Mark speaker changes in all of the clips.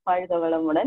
Speaker 1: வாழ்க வளமுடன்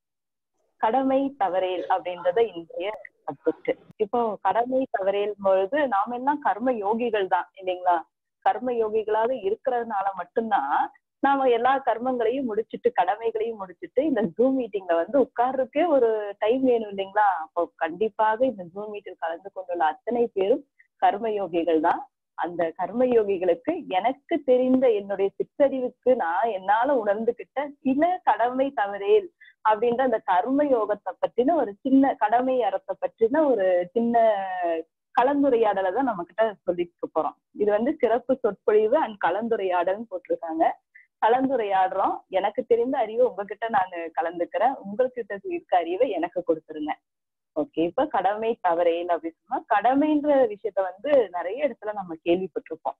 Speaker 1: கடமை தவறேல் அப்படின்றத இன்றைய சப்ஜெக்ட் இப்போ கடமை தவறேல் பொழுது நாம எல்லாம் கர்ம யோகிகள் தான் இல்லைங்களா கர்ம யோகிகளாக இருக்கிறதுனால மட்டும்தான் நாம எல்லா கர்மங்களையும் முடிச்சிட்டு கடமைகளையும் முடிச்சிட்டு இந்த ஜூம் மீட்டிங்ல வந்து உட்கார்றதுக்கே ஒரு டைம் வேணும் இல்லைங்களா அப்போ கண்டிப்பாக இந்த ஜூம் மீட்டில் கலந்து கொண்டுள்ள அத்தனை பேரும் கர்ம யோகிகள் தான் அந்த கர்ம யோகிகளுக்கு எனக்கு தெரிந்த என்னுடைய சிற்றறிவுக்கு நான் என்னால உணர்ந்துகிட்ட சில கடமை தவறேல் அப்படின்ற அந்த கர்ம யோகத்தை பற்றின ஒரு சின்ன கடமை அறத்தை பற்றின ஒரு சின்ன கலந்துரையாடலை தான் நம்ம கிட்ட சொல்லிட்டு போறோம் இது வந்து சிறப்பு சொற்பொழிவு அண்ட் கலந்துரையாடல்னு போட்டிருக்காங்க கலந்துரையாடுறோம் எனக்கு தெரிந்த அறிவை உங்ககிட்ட நான் கலந்துக்கிறேன் உங்ககிட்ட இருக்க அறிவை எனக்கு கொடுத்துருங்க ஓகே இப்ப கடமை தவறேன் அப்படின்னு சொன்னா கடமைன்ற விஷயத்த வந்து நிறைய இடத்துல நம்ம கேள்விப்பட்டிருப்போம்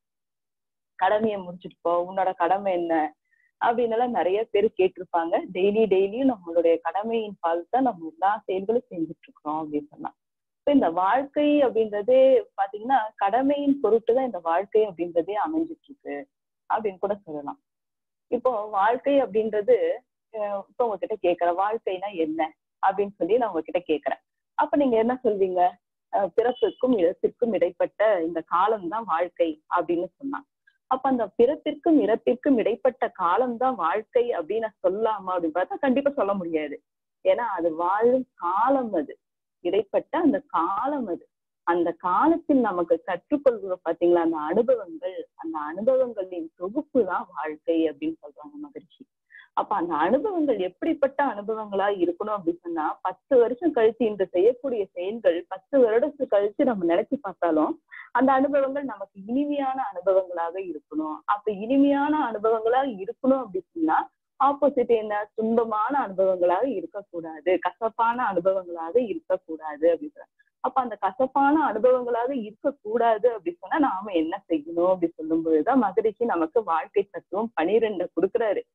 Speaker 1: கடமையை முடிச்சுட்டு போ உன்னோட கடமை என்ன அப்படின்னு எல்லாம் நிறைய பேர் கேட்டிருப்பாங்க டெய்லி டெய்லியும் நம்மளுடைய கடமையின் பால் தான் நம்ம எல்லா செயல்களும் செஞ்சுட்டு இருக்கிறோம் அப்படின்னு சொன்னா இப்ப இந்த வாழ்க்கை அப்படின்றதே பாத்தீங்கன்னா கடமையின் பொருட்டு தான் இந்த வாழ்க்கை அப்படின்றதே அமைஞ்சிட்டு இருக்கு அப்படின்னு கூட சொல்லலாம் இப்போ வாழ்க்கை அப்படின்றது இப்போ உங்ககிட்ட கேட்கிறேன் வாழ்க்கைனா என்ன அப்படின்னு சொல்லி நான் உங்ககிட்ட கேட்கிறேன் அப்ப நீங்க என்ன சொல்வீங்க பிறப்பிற்கும் இடத்திற்கும் இடைப்பட்ட இந்த காலம் தான் வாழ்க்கை அப்படின்னு சொன்னாங்க அப்ப அந்த பிறப்பிற்கும் இறப்பிற்கும் இடைப்பட்ட காலம் தான் வாழ்க்கை அப்படின்னு சொல்லாமா அப்படின்னு பார்த்தா கண்டிப்பா சொல்ல முடியாது ஏன்னா அது வாழும் காலம் அது இடைப்பட்ட அந்த காலம் அது அந்த காலத்தில் நமக்கு கற்றுக்கொள்கிற பாத்தீங்களா அந்த அனுபவங்கள் அந்த அனுபவங்களின் தொகுப்பு தான் வாழ்க்கை அப்படின்னு சொல்றாங்க மகிழ்ச்சி அப்ப அந்த அனுபவங்கள் எப்படிப்பட்ட அனுபவங்களா இருக்கணும் அப்படின்னு சொன்னா பத்து வருஷம் கழிச்சு இன்று செய்யக்கூடிய செயல்கள் பத்து வருடத்து கழிச்சு நம்ம நினைச்சு பார்த்தாலும் அந்த அனுபவங்கள் நமக்கு இனிமையான அனுபவங்களாக இருக்கணும் அப்ப இனிமையான அனுபவங்களா இருக்கணும் அப்படின்னா ஆப்போசிட் என்ன துன்பமான அனுபவங்களாக இருக்கக்கூடாது கசப்பான அனுபவங்களாக இருக்கக்கூடாது அப்படின்னு அப்ப அந்த கசப்பான அனுபவங்களாக இருக்கக்கூடாது அப்படி சொன்னா நாம என்ன செய்யணும் அப்படி சொல்லும் பொழுதுதான் மகரிஷி நமக்கு வாழ்க்கை தத்துவம் பனிரெண்டு கொடுக்குறாரு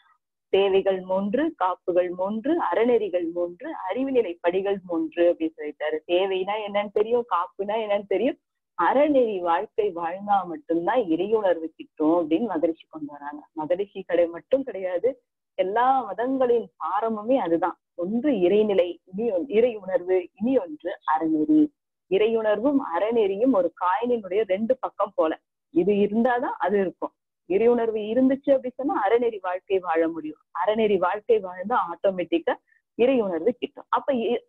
Speaker 1: தேவைகள் மூன்று காப்புகள் மூன்று அறநெறிகள் மூன்று அறிவுநிலை படிகள் மூன்று அப்படின்னு சொல்லிட்டாரு தேவைனா என்னன்னு தெரியும் காப்புனா என்னன்னு தெரியும் அறநெறி வாழ்க்கை வாழ்ந்தா மட்டும்தான் இறையுணர்வு கிட்டும் அப்படின்னு மகரிஷி கொண்டு வராங்க மகரிஷி கடை மட்டும் கிடையாது எல்லா மதங்களின் சாரமுமே அதுதான் ஒன்று இறைநிலை இனி இறை உணர்வு இனி ஒன்று அறநெறி இறையுணர்வும் அறநெறியும் ஒரு காயினினுடைய ரெண்டு பக்கம் போல இது இருந்தாதான் அது இருக்கும் இறையுணர்வு இருந்துச்சு அப்படின்னு சொன்னா அறநெறி வாழ்க்கை வாழ முடியும் அறநெறி வாழ்க்கை வாழ்ந்தா ஆட்டோமேட்டிக்கா இறையுணர்வு கிட்டும் அப்ப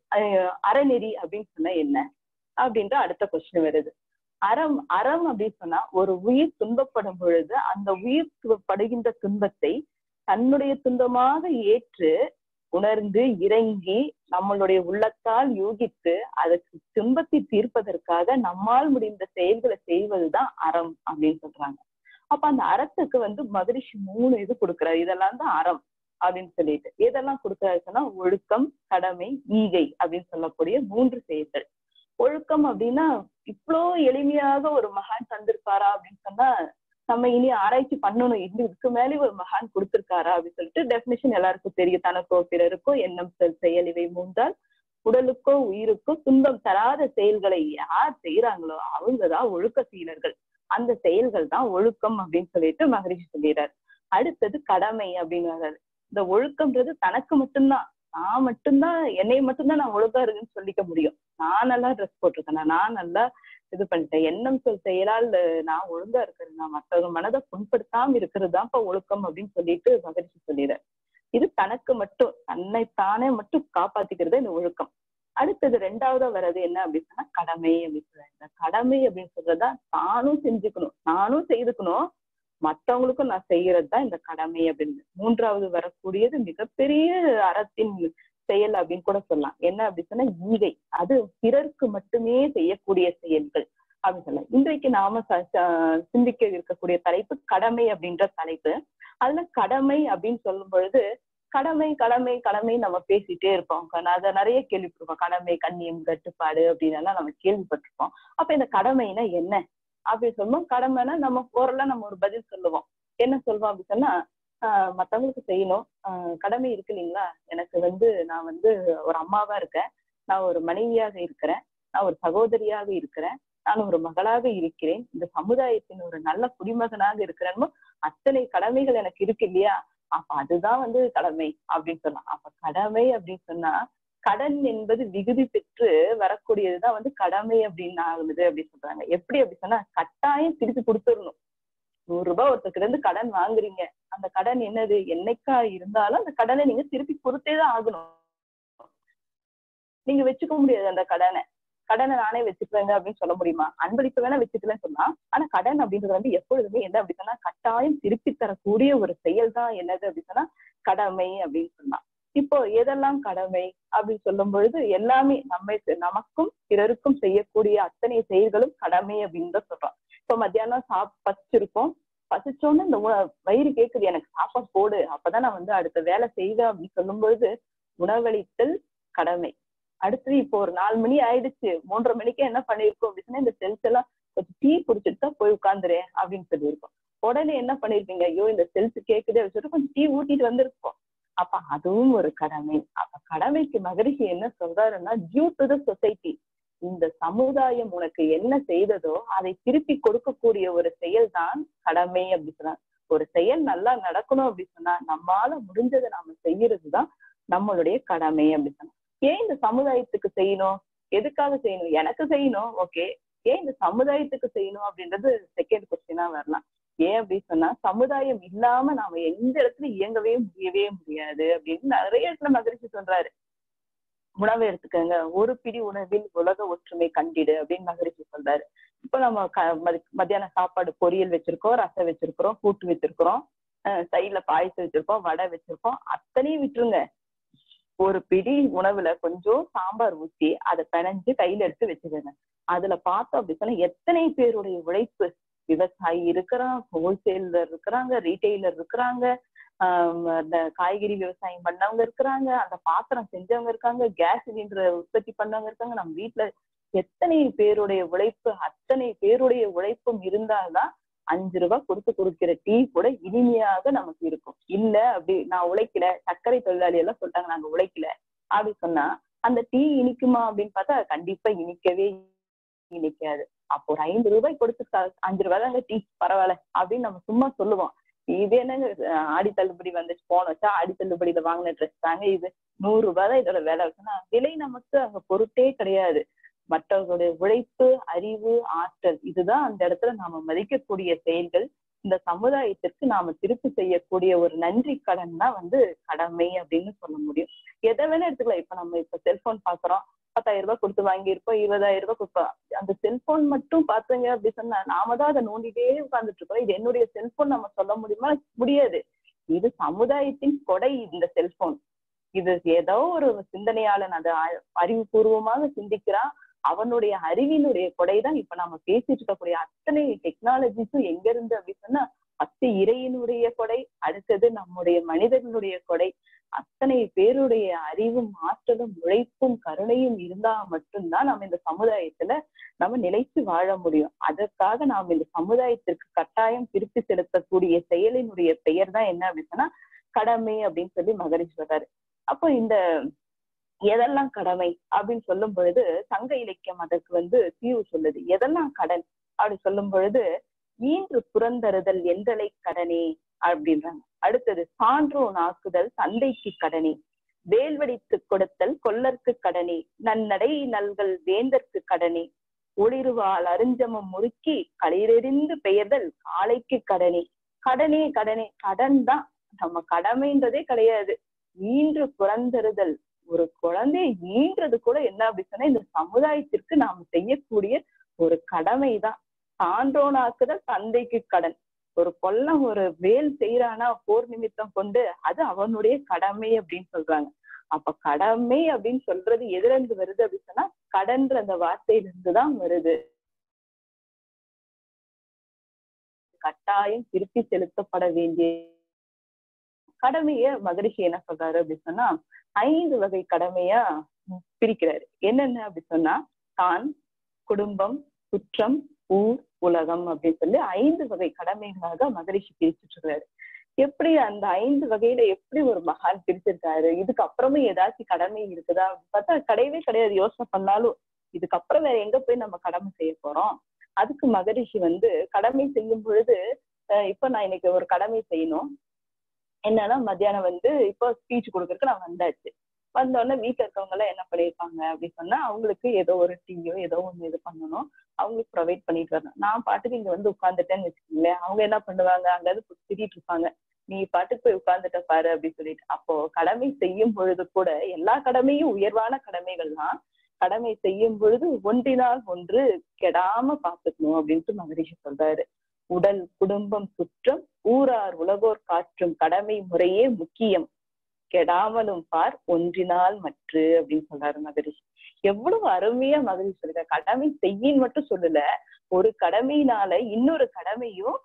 Speaker 1: அறநெறி அப்படின்னு சொன்னா என்ன அப்படின்ற அடுத்த கொஸ்டின் வருது அறம் அறம் அப்படின்னு சொன்னா ஒரு உயிர் துன்பப்படும் பொழுது அந்த உயிர் படுகின்ற துன்பத்தை தன்னுடைய துன்பமாக ஏற்று உணர்ந்து இறங்கி நம்மளுடைய உள்ளத்தால் யூகித்து அதற்கு துன்பத்தை தீர்ப்பதற்காக நம்மால் முடிந்த செயல்களை செய்வதுதான் அறம் அப்படின்னு சொல்றாங்க அப்ப அந்த அறத்துக்கு வந்து மகரிஷி மூணு இது கொடுக்குறாரு இதெல்லாம் தான் அறம் அப்படின்னு சொல்லிட்டு எதெல்லாம் கொடுக்குறாரு சொன்னா ஒழுக்கம் கடமை ஈகை அப்படின்னு சொல்லக்கூடிய மூன்று செயல்கள் ஒழுக்கம் அப்படின்னா இவ்வளோ எளிமையாக ஒரு மகான் தந்திருக்காரா அப்படின்னு சொன்னா நம்ம இனி ஆராய்ச்சி பண்ணணும் இது இதுக்கு மேலே ஒரு மகான் கொடுத்திருக்காரா அப்படின்னு சொல்லிட்டு டெபினிஷன் எல்லாருக்கும் தெரியும் தனக்கோ பிறருக்கோ எண்ணம் செயல் இவை மூன்றால் உடலுக்கோ உயிருக்கோ துன்பம் தராத செயல்களை யார் செய்யறாங்களோ அவங்கதான் ஒழுக்க சீலர்கள் அந்த செயல்கள் தான் ஒழுக்கம் அப்படின்னு சொல்லிட்டு மகரிஷி சொல்லிடுறாரு அடுத்தது கடமை அப்படின்னு வர்றாரு இந்த ஒழுக்கம்ன்றது தனக்கு மட்டும்தான் நான் மட்டும்தான் என்னை மட்டும்தான் நான் ஒழுங்கா இருக்குன்னு சொல்லிக்க முடியும் நான் நல்லா ட்ரெஸ் போட்டிருக்கேன் நான் நல்லா இது பண்ணிட்டேன் எண்ணம் சொல் செயலால் நான் ஒழுங்கா இருக்கிறது நான் மற்றவங்க மனதை புண்படுத்தாம இருக்கிறது தான் இப்ப ஒழுக்கம் அப்படின்னு சொல்லிட்டு மகரிஷி சொல்லிடுறாரு இது தனக்கு மட்டும் தன்னை தானே மட்டும் காப்பாத்திக்கிறது இந்த ஒழுக்கம் அடுத்தது ரெண்டாவதா வர்றது என்ன அப்படின்னு சொன்னா கடமை அப்படின்னு சொல்றாங்க கடமை அப்படின்னு சொல்றதா தானும் செஞ்சுக்கணும் நானும் செய்துக்கணும் மற்றவங்களுக்கும் நான் செய்யறது தான் இந்த கடமை அப்படின்னு மூன்றாவது வரக்கூடியது மிகப்பெரிய அறத்தின் செயல் அப்படின்னு கூட சொல்லலாம் என்ன அப்படின்னு சொன்னா ஈகை அது பிறருக்கு மட்டுமே செய்யக்கூடிய செயல்கள் அப்படின்னு சொல்லலாம் இன்றைக்கு நாம சிந்திக்க இருக்கக்கூடிய தலைப்பு கடமை அப்படின்ற தலைப்பு அதுல கடமை அப்படின்னு சொல்லும் பொழுது கடமை கடமை கடமை நம்ம பேசிட்டே இருப்போம் அதை நிறைய கேள்விப்பட்டிருப்போம் கடமை கண்ணியம் கட்டுப்பாடு அப்படின்னு எல்லாம் நம்ம கேள்விப்பட்டிருப்போம் அப்ப இந்த கடமைனா என்ன அப்படின்னு சொல்லுவோம் கடமைனா நம்ம ஓரளவு நம்ம ஒரு பதில் சொல்லுவோம் என்ன சொல்லுவோம் அப்படின்னு சொன்னா ஆஹ் மத்தவங்களுக்கு செய்யணும் ஆஹ் கடமை இருக்கு இல்லைங்களா எனக்கு வந்து நான் வந்து ஒரு அம்மாவா இருக்கேன் நான் ஒரு மனைவியாக இருக்கிறேன் நான் ஒரு சகோதரியாக இருக்கிறேன் நான் ஒரு மகளாக இருக்கிறேன் இந்த சமுதாயத்தின் ஒரு நல்ல குடிமகனாக இருக்கிறேன்னு அத்தனை கடமைகள் எனக்கு இருக்கு இல்லையா அப்ப அதுதான் வந்து கடமை அப்படின்னு சொல்லலாம் அப்ப கடமை அப்படின்னு சொன்னா கடன் என்பது விகுதி பெற்று வரக்கூடியதுதான் வந்து கடமை அப்படின்னு ஆகுது அப்படின்னு சொல்றாங்க எப்படி அப்படி சொன்னா கட்டாயம் திருப்பி கொடுத்துடணும் நூறு ரூபாய் ஒருத்தருக்கு இருந்து கடன் வாங்குறீங்க அந்த கடன் என்னது என்னைக்கா இருந்தாலும் அந்த கடனை நீங்க திருப்பி கொடுத்தே தான் ஆகணும் நீங்க வச்சுக்க முடியாது அந்த கடனை கடனை நானே வச்சுக்கிறேங்க அப்படின்னு சொல்ல முடியுமா அன்பளிப்பு வேணா வச்சுக்கலன்னு சொன்னா ஆனா கடன் அப்படின்றது வந்து எப்பொழுதுமே என்ன அப்படி சொன்னா கட்டாயம் திருப்பி தரக்கூடிய ஒரு செயல் தான் என்னது அப்படின்னு சொன்னா கடமை அப்படின்னு சொன்னா இப்போ எதெல்லாம் கடமை அப்படின்னு சொல்லும் பொழுது எல்லாமே நம்ம நமக்கும் பிறருக்கும் செய்யக்கூடிய அத்தனை செயல்களும் கடமை அப்படின்னு தான் சொல்றோம் இப்போ மத்தியானம் சாப் பசிச்சிருக்கோம் பசிச்சோன்னு இந்த உண- வயிறு கேக்குது எனக்கு சாப்பாடு போடு அப்பதான் நான் வந்து அடுத்த வேலை செய்வேன் அப்படின்னு சொல்லும் பொழுது உணவளித்தல் கடமை அடுத்தது இப்போ ஒரு நாலு மணி ஆயிடுச்சு மூன்றரை மணிக்கு என்ன பண்ணிருக்கோம் அப்படின்னா இந்த செல்ஸ் எல்லாம் கொஞ்சம் டீ குடிச்சிட்டு தான் போய் உட்காந்துறேன் அப்படின்னு சொல்லியிருக்கோம் உடனே என்ன பண்ணிருப்பீங்க ஐயோ இந்த செல்ஸ் கேக்குது அப்படின்னு சொல்லிட்டு கொஞ்சம் டீ ஊட்டிட்டு வந்திருப்போம் அப்ப அதுவும் ஒரு கடமை அப்ப கடமைக்கு மகரிஷி என்ன சொல்றாருன்னா டியூ டு த சொசைட்டி இந்த சமுதாயம் உனக்கு என்ன செய்ததோ அதை திருப்பி கொடுக்கக்கூடிய ஒரு செயல் தான் கடமை அப்படி சொன்னார் ஒரு செயல் நல்லா நடக்கணும் அப்படி சொன்னா நம்மால முடிஞ்சதை நாம செய்யறதுதான் நம்மளுடைய கடமை அப்படி சொன்னா ஏன் இந்த சமுதாயத்துக்கு செய்யணும் எதுக்காக செய்யணும் எனக்கு செய்யணும் ஓகே ஏன் இந்த சமுதாயத்துக்கு செய்யணும் அப்படின்றது செகண்ட் கொஸ்டினா வரலாம் ஏன் அப்படின்னு சொன்னா சமுதாயம் இல்லாம நாம எந்த இடத்துல இயங்கவே முடியவே முடியாது அப்படின்னு நிறைய இடத்துல மகிழ்ச்சி சொல்றாரு உணவை எடுத்துக்கோங்க ஒரு பிடி உணவில் உலக ஒற்றுமை கண்டிடு அப்படின்னு மகரிஷி சொல்றாரு இப்போ நம்ம க மதி- மத்தியான சாப்பாடு பொரியல் வச்சிருக்கோம் ரசம் வச்சிருக்கிறோம் கூட்டு வச்சிருக்கிறோம் சைட்ல பாயசம் வச்சிருக்கோம் வடை வச்சிருக்கோம் அத்தனையும் விட்டுருங்க ஒரு பிடி உணவுல கொஞ்சம் சாம்பார் ஊத்தி அதை பிணைஞ்சு கையில எடுத்து வச்சுக்கோங்க அதுல பார்த்தோம் அப்படி சொன்னா எத்தனை பேருடைய உழைப்பு விவசாயி இருக்கிறான் ஹோல்சேலர் இருக்கிறாங்க ரீட்டைலர் இருக்கிறாங்க ஆஹ் அந்த காய்கறி விவசாயம் பண்ணவங்க இருக்கிறாங்க அந்த பாத்திரம் செஞ்சவங்க இருக்காங்க கேஸ் சிலிண்டர் உற்பத்தி பண்ணவங்க இருக்காங்க நம்ம வீட்டுல எத்தனை பேருடைய உழைப்பு அத்தனை பேருடைய உழைப்பும் இருந்தால்தான் அஞ்சு ரூபாய் கொடுத்து கொடுக்கிற டீ கூட இனிமையாக நமக்கு இருக்கும் இல்ல அப்படி நான் உழைக்கல சர்க்கரை தொழிலாளி எல்லாம் சொல்லிட்டாங்க நாங்க உழைக்கல அப்படி சொன்னா அந்த டீ இனிக்குமா அப்படின்னு பார்த்தா கண்டிப்பா இனிக்கவே இனிக்காது அப்போ ஒரு ஐந்து ரூபாய் கொடுத்து ச- அஞ்சு ரூபாய் தாங்க டீ பரவாயில்ல அப்படின்னு நம்ம சும்மா சொல்லுவோம் இது என்னங்க அஹ் ஆடி தள்ளுபடி வந்துச்சு போன வச்சா ஆடி தள்ளுபடியில வாங்கின ட்ரெஸ் தாங்க இது நூறு ரூபாய் தான் இதோட விலை வச்சுன்னா விலை நமக்கு அங்க பொருட்டே கிடையாது மற்றவர்களுடைய உழைப்பு அறிவு ஆற்றல் இதுதான் அந்த இடத்துல நாம மதிக்கக்கூடிய செயல்கள் இந்த சமுதாயத்திற்கு நாம திருப்பி செய்யக்கூடிய ஒரு நன்றி கடன் தான் வந்து கடமை அப்படின்னு சொல்ல முடியும் எதை வேணா எடுத்துக்கலாம் இப்ப நம்ம இப்ப செல்போன் பாக்குறோம் பத்தாயிரம் ரூபாய் கொடுத்து வாங்கியிருப்போம் இருபதாயிரம் ரூபாய் கொடுப்போம் அந்த செல்போன் மட்டும் பாத்தீங்க அப்படி சொன்னா நாம தான் அதை நோண்டிட்டே உட்கார்ந்துட்டு இருக்கோம் இது என்னுடைய செல்போன் நம்ம சொல்ல முடியுமா முடியாது இது சமுதாயத்தின் கொடை இந்த செல்போன் இது ஏதோ ஒரு சிந்தனையாளன் அதை அ- அறிவுபூர்வமாக சிந்திக்கிறான் அவனுடைய அறிவினுடைய கொடைதான் இப்ப நாம பேசிட்டு இருக்கக்கூடிய அத்தனை டெக்னாலஜிஸும் எங்க இருந்து அப்படி சொன்னா பத்து இறையினுடைய கொடை அடுத்தது நம்முடைய மனிதர்களுடைய கொடை அத்தனை பேருடைய அறிவும் ஆற்றலும் உழைப்பும் கருணையும் இருந்தா மட்டும்தான் நம்ம இந்த சமுதாயத்துல நம்ம நிலைத்து வாழ முடியும் அதற்காக நாம் இந்த சமுதாயத்திற்கு கட்டாயம் திருப்பி செலுத்தக்கூடிய செயலினுடைய பெயர் தான் என்ன அப்படின்னு சொன்னா கடமை அப்படின்னு சொல்லி மகரிஷி சொல்றாரு அப்போ இந்த எதெல்லாம் கடமை அப்படின்னு சொல்லும் பொழுது சங்க இலக்கியம் அதற்கு வந்து தீர்வு சொல்லுது எதெல்லாம் கடன் அப்படி சொல்லும் பொழுது ஈன்று புறந்தருதல் எந்தலை கடனே அப்படின்றாங்க அடுத்தது சான்றோன் ஆக்குதல் தந்தைக்கு கடனே வேல்வடித்து கொடுத்தல் கொல்லர்க்கு கடனே நன்னடை நல்கள் வேந்தற்கு கடனே ஒளிருவால் அருஞ்சமம் முறுக்கி களிரெறிந்து பெயர்தல் காளைக்கு கடனே கடனே கடனே கடன் தான் நம்ம கடமைன்றதே கிடையாது ஈன்று புறந்தருதல் ஒரு குழந்தையை ஈன்றது கூட என்ன அப்படி சொன்னா இந்த சமுதாயத்திற்கு நாம் செய்யக்கூடிய ஒரு கடமைதான் சான்றோனாக்குதல் தந்தைக்கு கடன் ஒரு கொல்லம் ஒரு வேல் செய்யறானா போர் நிமித்தம் கொண்டு அது அவனுடைய கடமை அப்படின்னு சொல்றாங்க அப்ப கடமை அப்படின்னு சொல்றது எதுல இருந்து வருது அப்படின்னு சொன்னா கடன்ற அந்த வார்த்தையில இருந்துதான் வருது கட்டாயம் திருப்பி செலுத்தப்பட வேண்டிய கடமைய மகரிஷி என்ன சொல்றாரு அப்படின்னு சொன்னா ஐந்து வகை கடமையா பிரிக்கிறாரு என்னென்ன அப்படி சொன்னா தான் குடும்பம் குற்றம் ஊர் உலகம் அப்படின்னு சொல்லி ஐந்து வகை கடமைகளாக மகரிஷி பிரிச்சுட்டு இருக்காரு எப்படி அந்த ஐந்து வகையில எப்படி ஒரு மகான் பிரிச்சிருக்காரு இதுக்கு அப்புறமும் ஏதாச்சும் கடமை இருக்குதா அப்படின்னு பார்த்தா கிடையவே கிடையாது யோசனை பண்ணாலும் இதுக்கப்புறம் வேற எங்க போய் நம்ம கடமை செய்ய போறோம் அதுக்கு மகரிஷி வந்து கடமை செய்யும் பொழுது அஹ் இப்ப நான் இன்னைக்கு ஒரு கடமை செய்யணும் என்னன்னா மத்தியானம் வந்து இப்போ ஸ்பீச் கொடுக்கறதுக்கு நான் வந்தாச்சு வந்த உடனே வீட்டுல இருக்கவங்க எல்லாம் என்ன பண்ணிருப்பாங்க அப்படின்னு சொன்னா அவங்களுக்கு ஏதோ ஒரு டீயோ ஏதோ ஒண்ணு இது பண்ணணும் அவங்களுக்கு ப்ரொவைட் பண்ணிட்டு வரணும் நான் பாட்டுக்கு இங்க வந்து உட்காந்துட்டேன்னு வச்சுக்கோங்களேன் அவங்க என்ன பண்ணுவாங்க அங்காவது திட்டிட்டு இருப்பாங்க நீ பாட்டுக்கு போய் உட்கார்ந்துட்ட பாரு அப்படின்னு சொல்லிட்டு அப்போ கடமை செய்யும் பொழுது கூட எல்லா கடமையும் உயர்வான கடமைகள் தான் கடமை செய்யும் பொழுது ஒன்றினால் ஒன்று கெடாம பாத்துக்கணும் அப்படின்ட்டு மகரிஷி சொல்றாரு உடல் குடும்பம் சுற்றம் ஊரார் உலகோர் காற்றும் கடமை முறையே முக்கியம் கெடாமலும் பார் ஒன்றினால் மற்று அப்படின்னு சொல்றாரு மகரிஷி எவ்வளவு அருமையா மகரிஷி சொல்லுங்க கடமை செய்யின்னு மட்டும் சொல்லல ஒரு கடமையினால இன்னொரு கடமையும்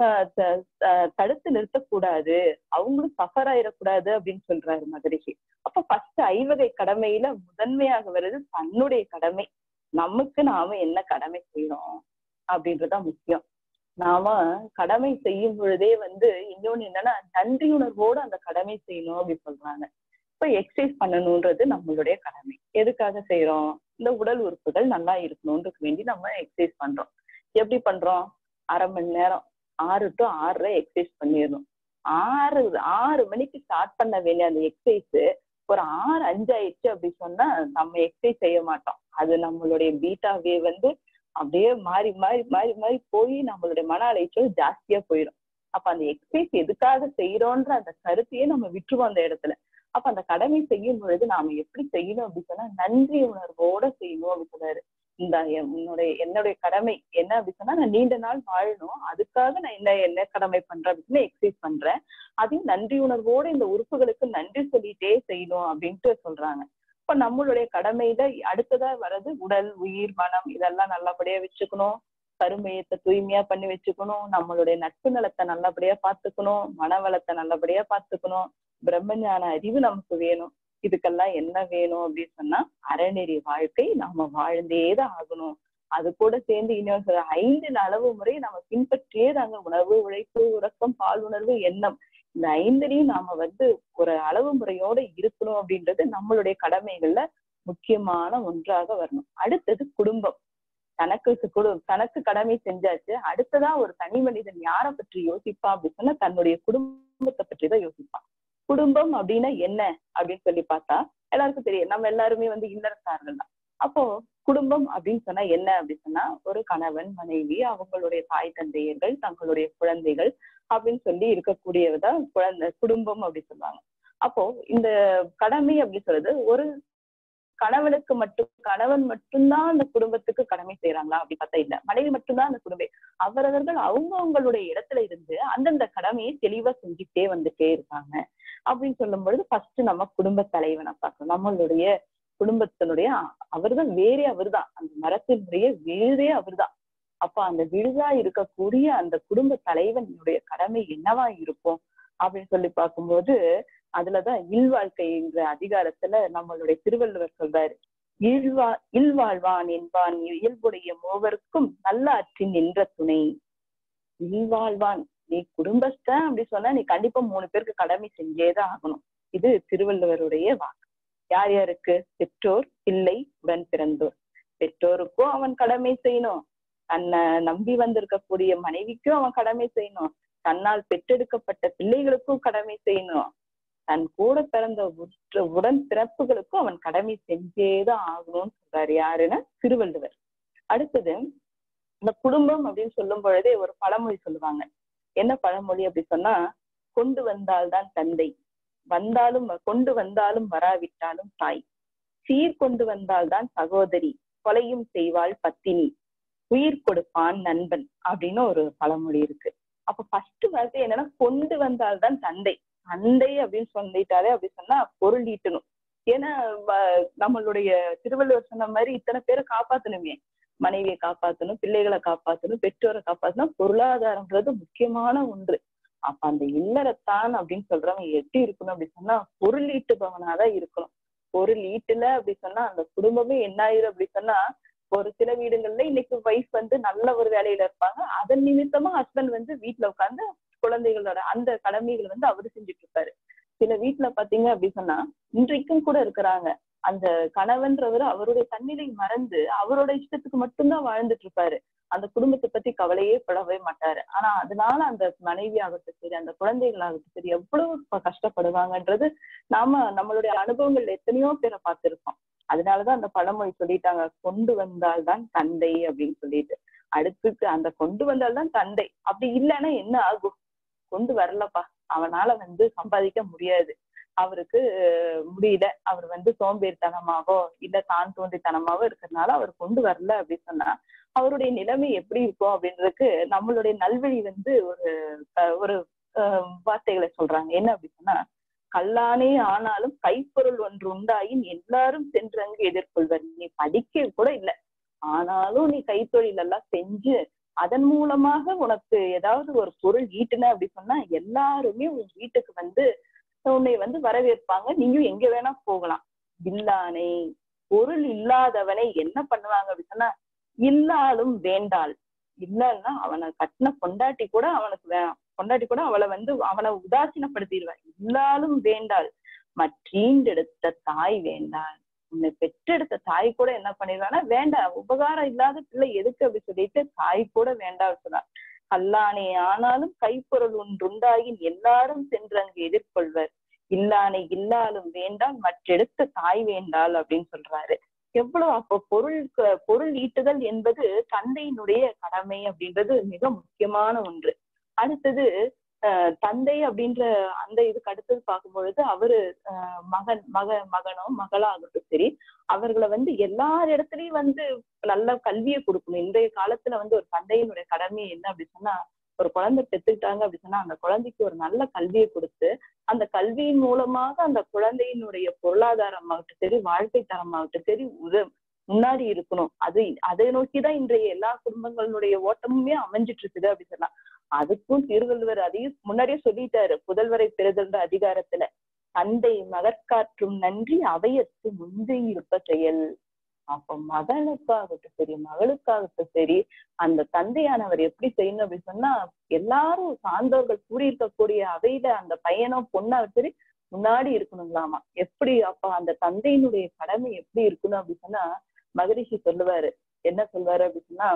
Speaker 1: தடுத்து நிறுத்தக்கூடாது அவங்களும் சஃபர் ஆயிடக்கூடாது அப்படின்னு சொல்றாரு மகரிஷி அப்ப ஃபர்ஸ்ட் ஐவகை கடமையில முதன்மையாக வருது தன்னுடைய கடமை நமக்கு நாம என்ன கடமை செய்யணும் அப்படின்றதுதான் முக்கியம் நாம கடமை செய்யும் பொழுதே வந்து இன்னொன்னு என்னன்னா நன்றியுணர்வோடு அந்த கடமை செய்யணும் அப்படின்னு சொல்றாங்க இப்ப எக்ஸசைஸ் பண்ணணும்ன்றது நம்மளுடைய கடமை எதுக்காக செய்யறோம் இந்த உடல் உறுப்புகள் நல்லா இருக்கணும்ன்றது வேண்டி நம்ம எக்ஸசைஸ் பண்றோம் எப்படி பண்றோம் அரை மணி நேரம் ஆறு டு ஆறரை எக்ஸசைஸ் பண்ணிடணும் ஆறு ஆறு மணிக்கு ஸ்டார்ட் பண்ண வேண்டிய அந்த எக்ஸசைஸ் ஒரு ஆறு அஞ்சு ஆயிடுச்சு அப்படி சொன்னா நம்ம எக்ஸசைஸ் செய்ய மாட்டோம் அது நம்மளுடைய பீட்டாவே வந்து அப்படியே மாறி மாறி மாறி மாறி போய் நம்மளுடைய மன அலைச்சல் ஜாஸ்தியா போயிடும் அப்ப அந்த எக்ஸசைஸ் எதுக்காக செய்யறோன்ற அந்த கருத்தையே நம்ம விட்டுருவோம் அந்த இடத்துல அப்ப அந்த கடமை செய்யும் பொழுது நாம எப்படி செய்யணும் அப்படின்னு சொன்னா நன்றி உணர்வோட செய்யணும் அப்படின்னு சொன்னாரு இந்த என்னுடைய என்னுடைய கடமை என்ன அப்படின்னு சொன்னா நான் நீண்ட நாள் வாழணும் அதுக்காக நான் என்ன என்ன கடமை பண்றேன் அப்படின்னு எக்ஸசைஸ் பண்றேன் அதையும் நன்றி உணர்வோட இந்த உறுப்புகளுக்கு நன்றி சொல்லிட்டே செய்யணும் அப்படின்ட்டு சொல்றாங்க இப்ப நம்மளுடைய கடமையில அடுத்ததா வர்றது உடல் உயிர் மனம் இதெல்லாம் நல்லபடியா வச்சுக்கணும் கருமையத்தை தூய்மையா பண்ணி வச்சுக்கணும் நம்மளுடைய நட்பு நலத்தை நல்லபடியா பாத்துக்கணும் மன வளத்தை நல்லபடியா பாத்துக்கணும் பிரம்மஞான அறிவு நமக்கு வேணும் இதுக்கெல்லாம் என்ன வேணும் அப்படின்னு சொன்னா அறநெறி வாழ்க்கை நாம வாழ்ந்தேதான் ஆகணும் அது கூட சேர்ந்து இன்னொரு சொல்ற ஐந்து அளவு முறை நம்ம பின்பற்றியே தாங்க உணவு உழைப்பு உறக்கம் பால் உணர்வு எண்ணம் இந்த ஐந்துலையும் நாம வந்து ஒரு அளவு முறையோட இருக்கணும் அப்படின்றது நம்மளுடைய கடமைகள்ல முக்கியமான ஒன்றாக வரணும் அடுத்தது குடும்பம் தனக்கு குடு தனக்கு கடமை செஞ்சாச்சு அடுத்ததா ஒரு தனி மனிதன் யாரை பற்றி யோசிப்பான் அப்படின்னு சொன்னா தன்னுடைய குடும்பத்தை பற்றி தான் யோசிப்பான் குடும்பம் அப்படின்னா என்ன அப்படின்னு சொல்லி பார்த்தா எல்லாருக்கும் தெரியும் நம்ம எல்லாருமே வந்து இல்லறத்தார்கள் தான் அப்போ குடும்பம் அப்படின்னு சொன்னா என்ன அப்படின்னு சொன்னா ஒரு கணவன் மனைவி அவங்களுடைய தாய் தந்தையர்கள் தங்களுடைய குழந்தைகள் அப்படின்னு சொல்லி இருக்கக்கூடியதான் குழந்தை குடும்பம் அப்படின்னு சொல்லுவாங்க அப்போ இந்த கடமை அப்படி சொல்றது ஒரு கணவனுக்கு மட்டும் கணவன் மட்டும்தான் அந்த குடும்பத்துக்கு கடமை செய்யறாங்களா அப்படி பார்த்தா இல்ல மனைவி மட்டும்தான் அந்த குடும்பம் அவரவர்கள் அவங்க அவங்களுடைய இடத்துல இருந்து அந்தந்த கடமையை தெளிவா செஞ்சுட்டே வந்துட்டே இருக்காங்க அப்படின்னு சொல்லும் பொழுது ஃபர்ஸ்ட் நம்ம குடும்ப தலைவனை பார்க்கணும் நம்மளுடைய குடும்பத்தினுடைய அவர்தான் வேறே அவர்தான் அந்த மரத்தினுடைய விழுதே அவர்தான் அப்ப அந்த விழுதா இருக்கக்கூடிய அந்த குடும்ப தலைவனுடைய கடமை என்னவா இருக்கும் அப்படின்னு சொல்லி பார்க்கும்போது அதுலதான் இல்வாழ்க்கைங்கிற அதிகாரத்துல நம்மளுடைய திருவள்ளுவர் சொல்றாரு இல்வா இல்வாழ்வான் என்பான் இயல்புடைய மூவருக்கும் நல்ல அற்றின் நின்ற துணை இல்வாழ்வான் நீ குடும்பஸ்தன் அப்படி சொன்னா நீ கண்டிப்பா மூணு பேருக்கு கடமை செஞ்சேதான் ஆகணும் இது திருவள்ளுவருடைய வாக்கு யார் யாருக்கு பெற்றோர் பிள்ளை உடன் பிறந்தோர் பெற்றோருக்கும் அவன் கடமை செய்யணும் தன்னை நம்பி வந்திருக்கக்கூடிய மனைவிக்கும் அவன் கடமை செய்யணும் தன்னால் பெற்றெடுக்கப்பட்ட பிள்ளைகளுக்கும் கடமை செய்யணும் தன் கூட பிறந்த உடன் பிறப்புகளுக்கும் அவன் கடமை செஞ்சேதான் ஆகணும்னு சொல்றாரு யாருன்னா திருவள்ளுவர் அடுத்தது இந்த குடும்பம் அப்படின்னு சொல்லும் பொழுதே ஒரு பழமொழி சொல்லுவாங்க என்ன பழமொழி அப்படி சொன்னா கொண்டு வந்தால்தான் தந்தை வந்தாலும் கொண்டு வந்தாலும் வராவிட்டாலும் தாய் சீர் கொண்டு வந்தால்தான் சகோதரி கொலையும் செய்வாள் பத்தினி உயிர் கொடுப்பான் நண்பன் அப்படின்னு ஒரு பழமொழி இருக்கு அப்ப ஃபர்ஸ்ட் வார்த்தை என்னன்னா கொண்டு வந்தால்தான் தந்தை தந்தை அப்படின்னு சொல்லிட்டாலே அப்படி சொன்னா பொருள் ஈட்டணும் ஏன்னா நம்மளுடைய திருவள்ளுவர் சொன்ன மாதிரி இத்தனை பேரை காப்பாத்தணுமே மனைவியை காப்பாத்தணும் பிள்ளைகளை காப்பாத்தணும் பெற்றோரை காப்பாத்தணும் பொருளாதாரம்ன்றது முக்கியமான ஒன்று அப்ப அந்த இல்லறத்தான் அப்படின்னு சொல்றவங்க எப்படி இருக்கணும் அப்படி சொன்னா பொருள் ஈட்டுபவனாதான் இருக்கணும் பொருள் ஈட்டுல அப்படி சொன்னா அந்த குடும்பமே என்ன ஆயிரும் அப்படி சொன்னா ஒரு சில வீடுகள்ல இன்னைக்கு ஒய்ஃப் வந்து நல்ல ஒரு வேலையில இருப்பாங்க அதன் நிமித்தமா ஹஸ்பண்ட் வந்து வீட்டுல உட்காந்து குழந்தைகளோட அந்த கடமைகள் வந்து அவரு செஞ்சுட்டு இருப்பாரு சில வீட்டுல பாத்தீங்க அப்படி சொன்னா இன்றைக்கும் கூட இருக்கிறாங்க அந்த கணவன்றவர் அவருடைய தன்னிலை மறந்து அவரோட இஷ்டத்துக்கு மட்டும்தான் வாழ்ந்துட்டு இருப்பாரு அந்த குடும்பத்தை பத்தி கவலையே படவே மாட்டாரு ஆனா அதனால அந்த மனைவி ஆகட்டும் சரி அந்த குழந்தைகளாகட்டும் சரி எவ்வளவு ப- கஷ்டப்படுவாங்கன்றது நாம நம்மளுடைய அனுபவங்கள் எத்தனையோ பேரை பார்த்திருக்கோம் அதனாலதான் அந்த பழமொழி சொல்லிட்டாங்க கொண்டு வந்தால்தான் தந்தை அப்படின்னு சொல்லிட்டு அடுத்துக்கு அந்த கொண்டு வந்தால்தான் தந்தை அப்படி இல்லைன்னா என்ன ஆகும் கொண்டு வரலப்பா அவனால வந்து சம்பாதிக்க முடியாது அவருக்கு அஹ், முடியல அவர் வந்து சோம்பேறித்தனமாவோ இல்ல தான் தோன்றித்தனமாவோ இருக்கிறதுனால அவர் கொண்டு வரல அப்படின்னு சொன்னா அவருடைய நிலைமை எப்படி இருக்கும் அப்படின்றதுக்கு நம்மளுடைய நல்வழி வந்து ஒரு அஹ், ஒரு அஹ், வார்த்தைகளை சொல்றாங்க என்ன அப்படி சொன்னா கல்லானே ஆனாலும் கைப்பொருள் ஒன்று உண்டாயின் எல்லாரும் சென்று அங்கு எதிர்கொள்வர் நீ படிக்க கூட இல்ல ஆனாலும் நீ கைத்தொழில் எல்லாம் செஞ்சு அதன் மூலமாக உனக்கு ஏதாவது ஒரு பொருள் ஈட்டுன அப்படி சொன்னா எல்லாருமே உன் வீட்டுக்கு வந்து உன்னை வந்து வரவேற்பாங்க நீயும் எங்க வேணா போகலாம் இல்லானே பொருள் இல்லாதவனை என்ன பண்ணுவாங்க அப்படி சொன்னா இல்லாலும் வேண்டாள் இல்லன்னா அவனை கட்டின பொண்டாட்டி கூட அவனுக்கு வே பொண்டாட்டி கூட அவளை வந்து அவனை உதாசீனப்படுத்திடுவான் இல்லாலும் வேண்டாள் மற்றீண்டெடுத்த தாய் வேண்டாள் உன்னை பெற்றெடுத்த தாய் கூட என்ன பண்ணிடுவான்னா வேண்டாம் உபகாரம் இல்லாத பிள்ளை எதுக்கு அப்படி சொல்லிட்டு தாய் கூட வேண்டாம் சொன்னார் கல்லானே ஆனாலும் கைப்பொருள் ஒன்றுண்டாயின் எல்லாரும் சென்று அங்கு எதிர்கொள்வர் இல்லானை இல்லாலும் வேண்டால் மற்றெடுத்த தாய் வேண்டாள் அப்படின்னு சொல்றாரு எவ்வளவு அப்போ பொருள் க- பொருள் ஈட்டுதல் என்பது தந்தையினுடைய கடமை அப்படின்றது மிக முக்கியமான ஒன்று அடுத்தது அஹ், தந்தை அப்படின்ற அந்த இதுக்கு அடுத்தது பார்க்கும் பொழுது அவரு அஹ், மகன் மக மகனோ மகளோ ஆகட்டும் சரி அவர்களை வந்து எல்லார் இடத்துலயும் வந்து நல்ல கல்வியை கொடுக்கணும் இன்றைய காலத்துல வந்து ஒரு தந்தையினுடைய கடமை என்ன அப்படி சொன்னா ஒரு குழந்தை பெத்துக்கிட்டாங்க அப்படி சொன்னா அந்த குழந்தைக்கு ஒரு நல்ல கல்வியை கொடுத்து அந்த கல்வியின் மூலமாக அந்த குழந்தையினுடைய பொருளாதாரமாகட்டும் சரி வாழ்க்கை தரமாகட்டும் சரி உத முன்னாடி இருக்கணும் அது அதை நோக்கிதான் இன்றைய எல்லா குடும்பங்களுடைய ஓட்டமுமே அமைஞ்சிட்டு இருக்குது அப்படி சொன்னா அதுக்கும் திருவள்ளுவர் அதையும் முன்னாடியே சொல்லிட்டாரு புதல்வரை பெறுதல்ன்ற அதிகாரத்துல தந்தை மகற்காற்றும் நன்றி அவையத்து முந்தி இருப்ப செயல் அப்ப மகனுக்காகட்டும் சரி மகளுக்காகட்டும் சரி அந்த தந்தையானவர் எப்படி செய்யணும் அப்படின்னு சொன்னா எல்லாரும் சார்ந்தவர்கள் கூடியிருக்கக்கூடிய அவையில அந்த பையனோ பொண்ணா சரி முன்னாடி இருக்கணுங்களாமா எப்படி அப்ப அந்த தந்தையினுடைய கடமை எப்படி இருக்கணும் அப்படி சொன்னா மகரிஷி சொல்லுவாரு என்ன சொல்லுவாரு அப்படி சொன்னா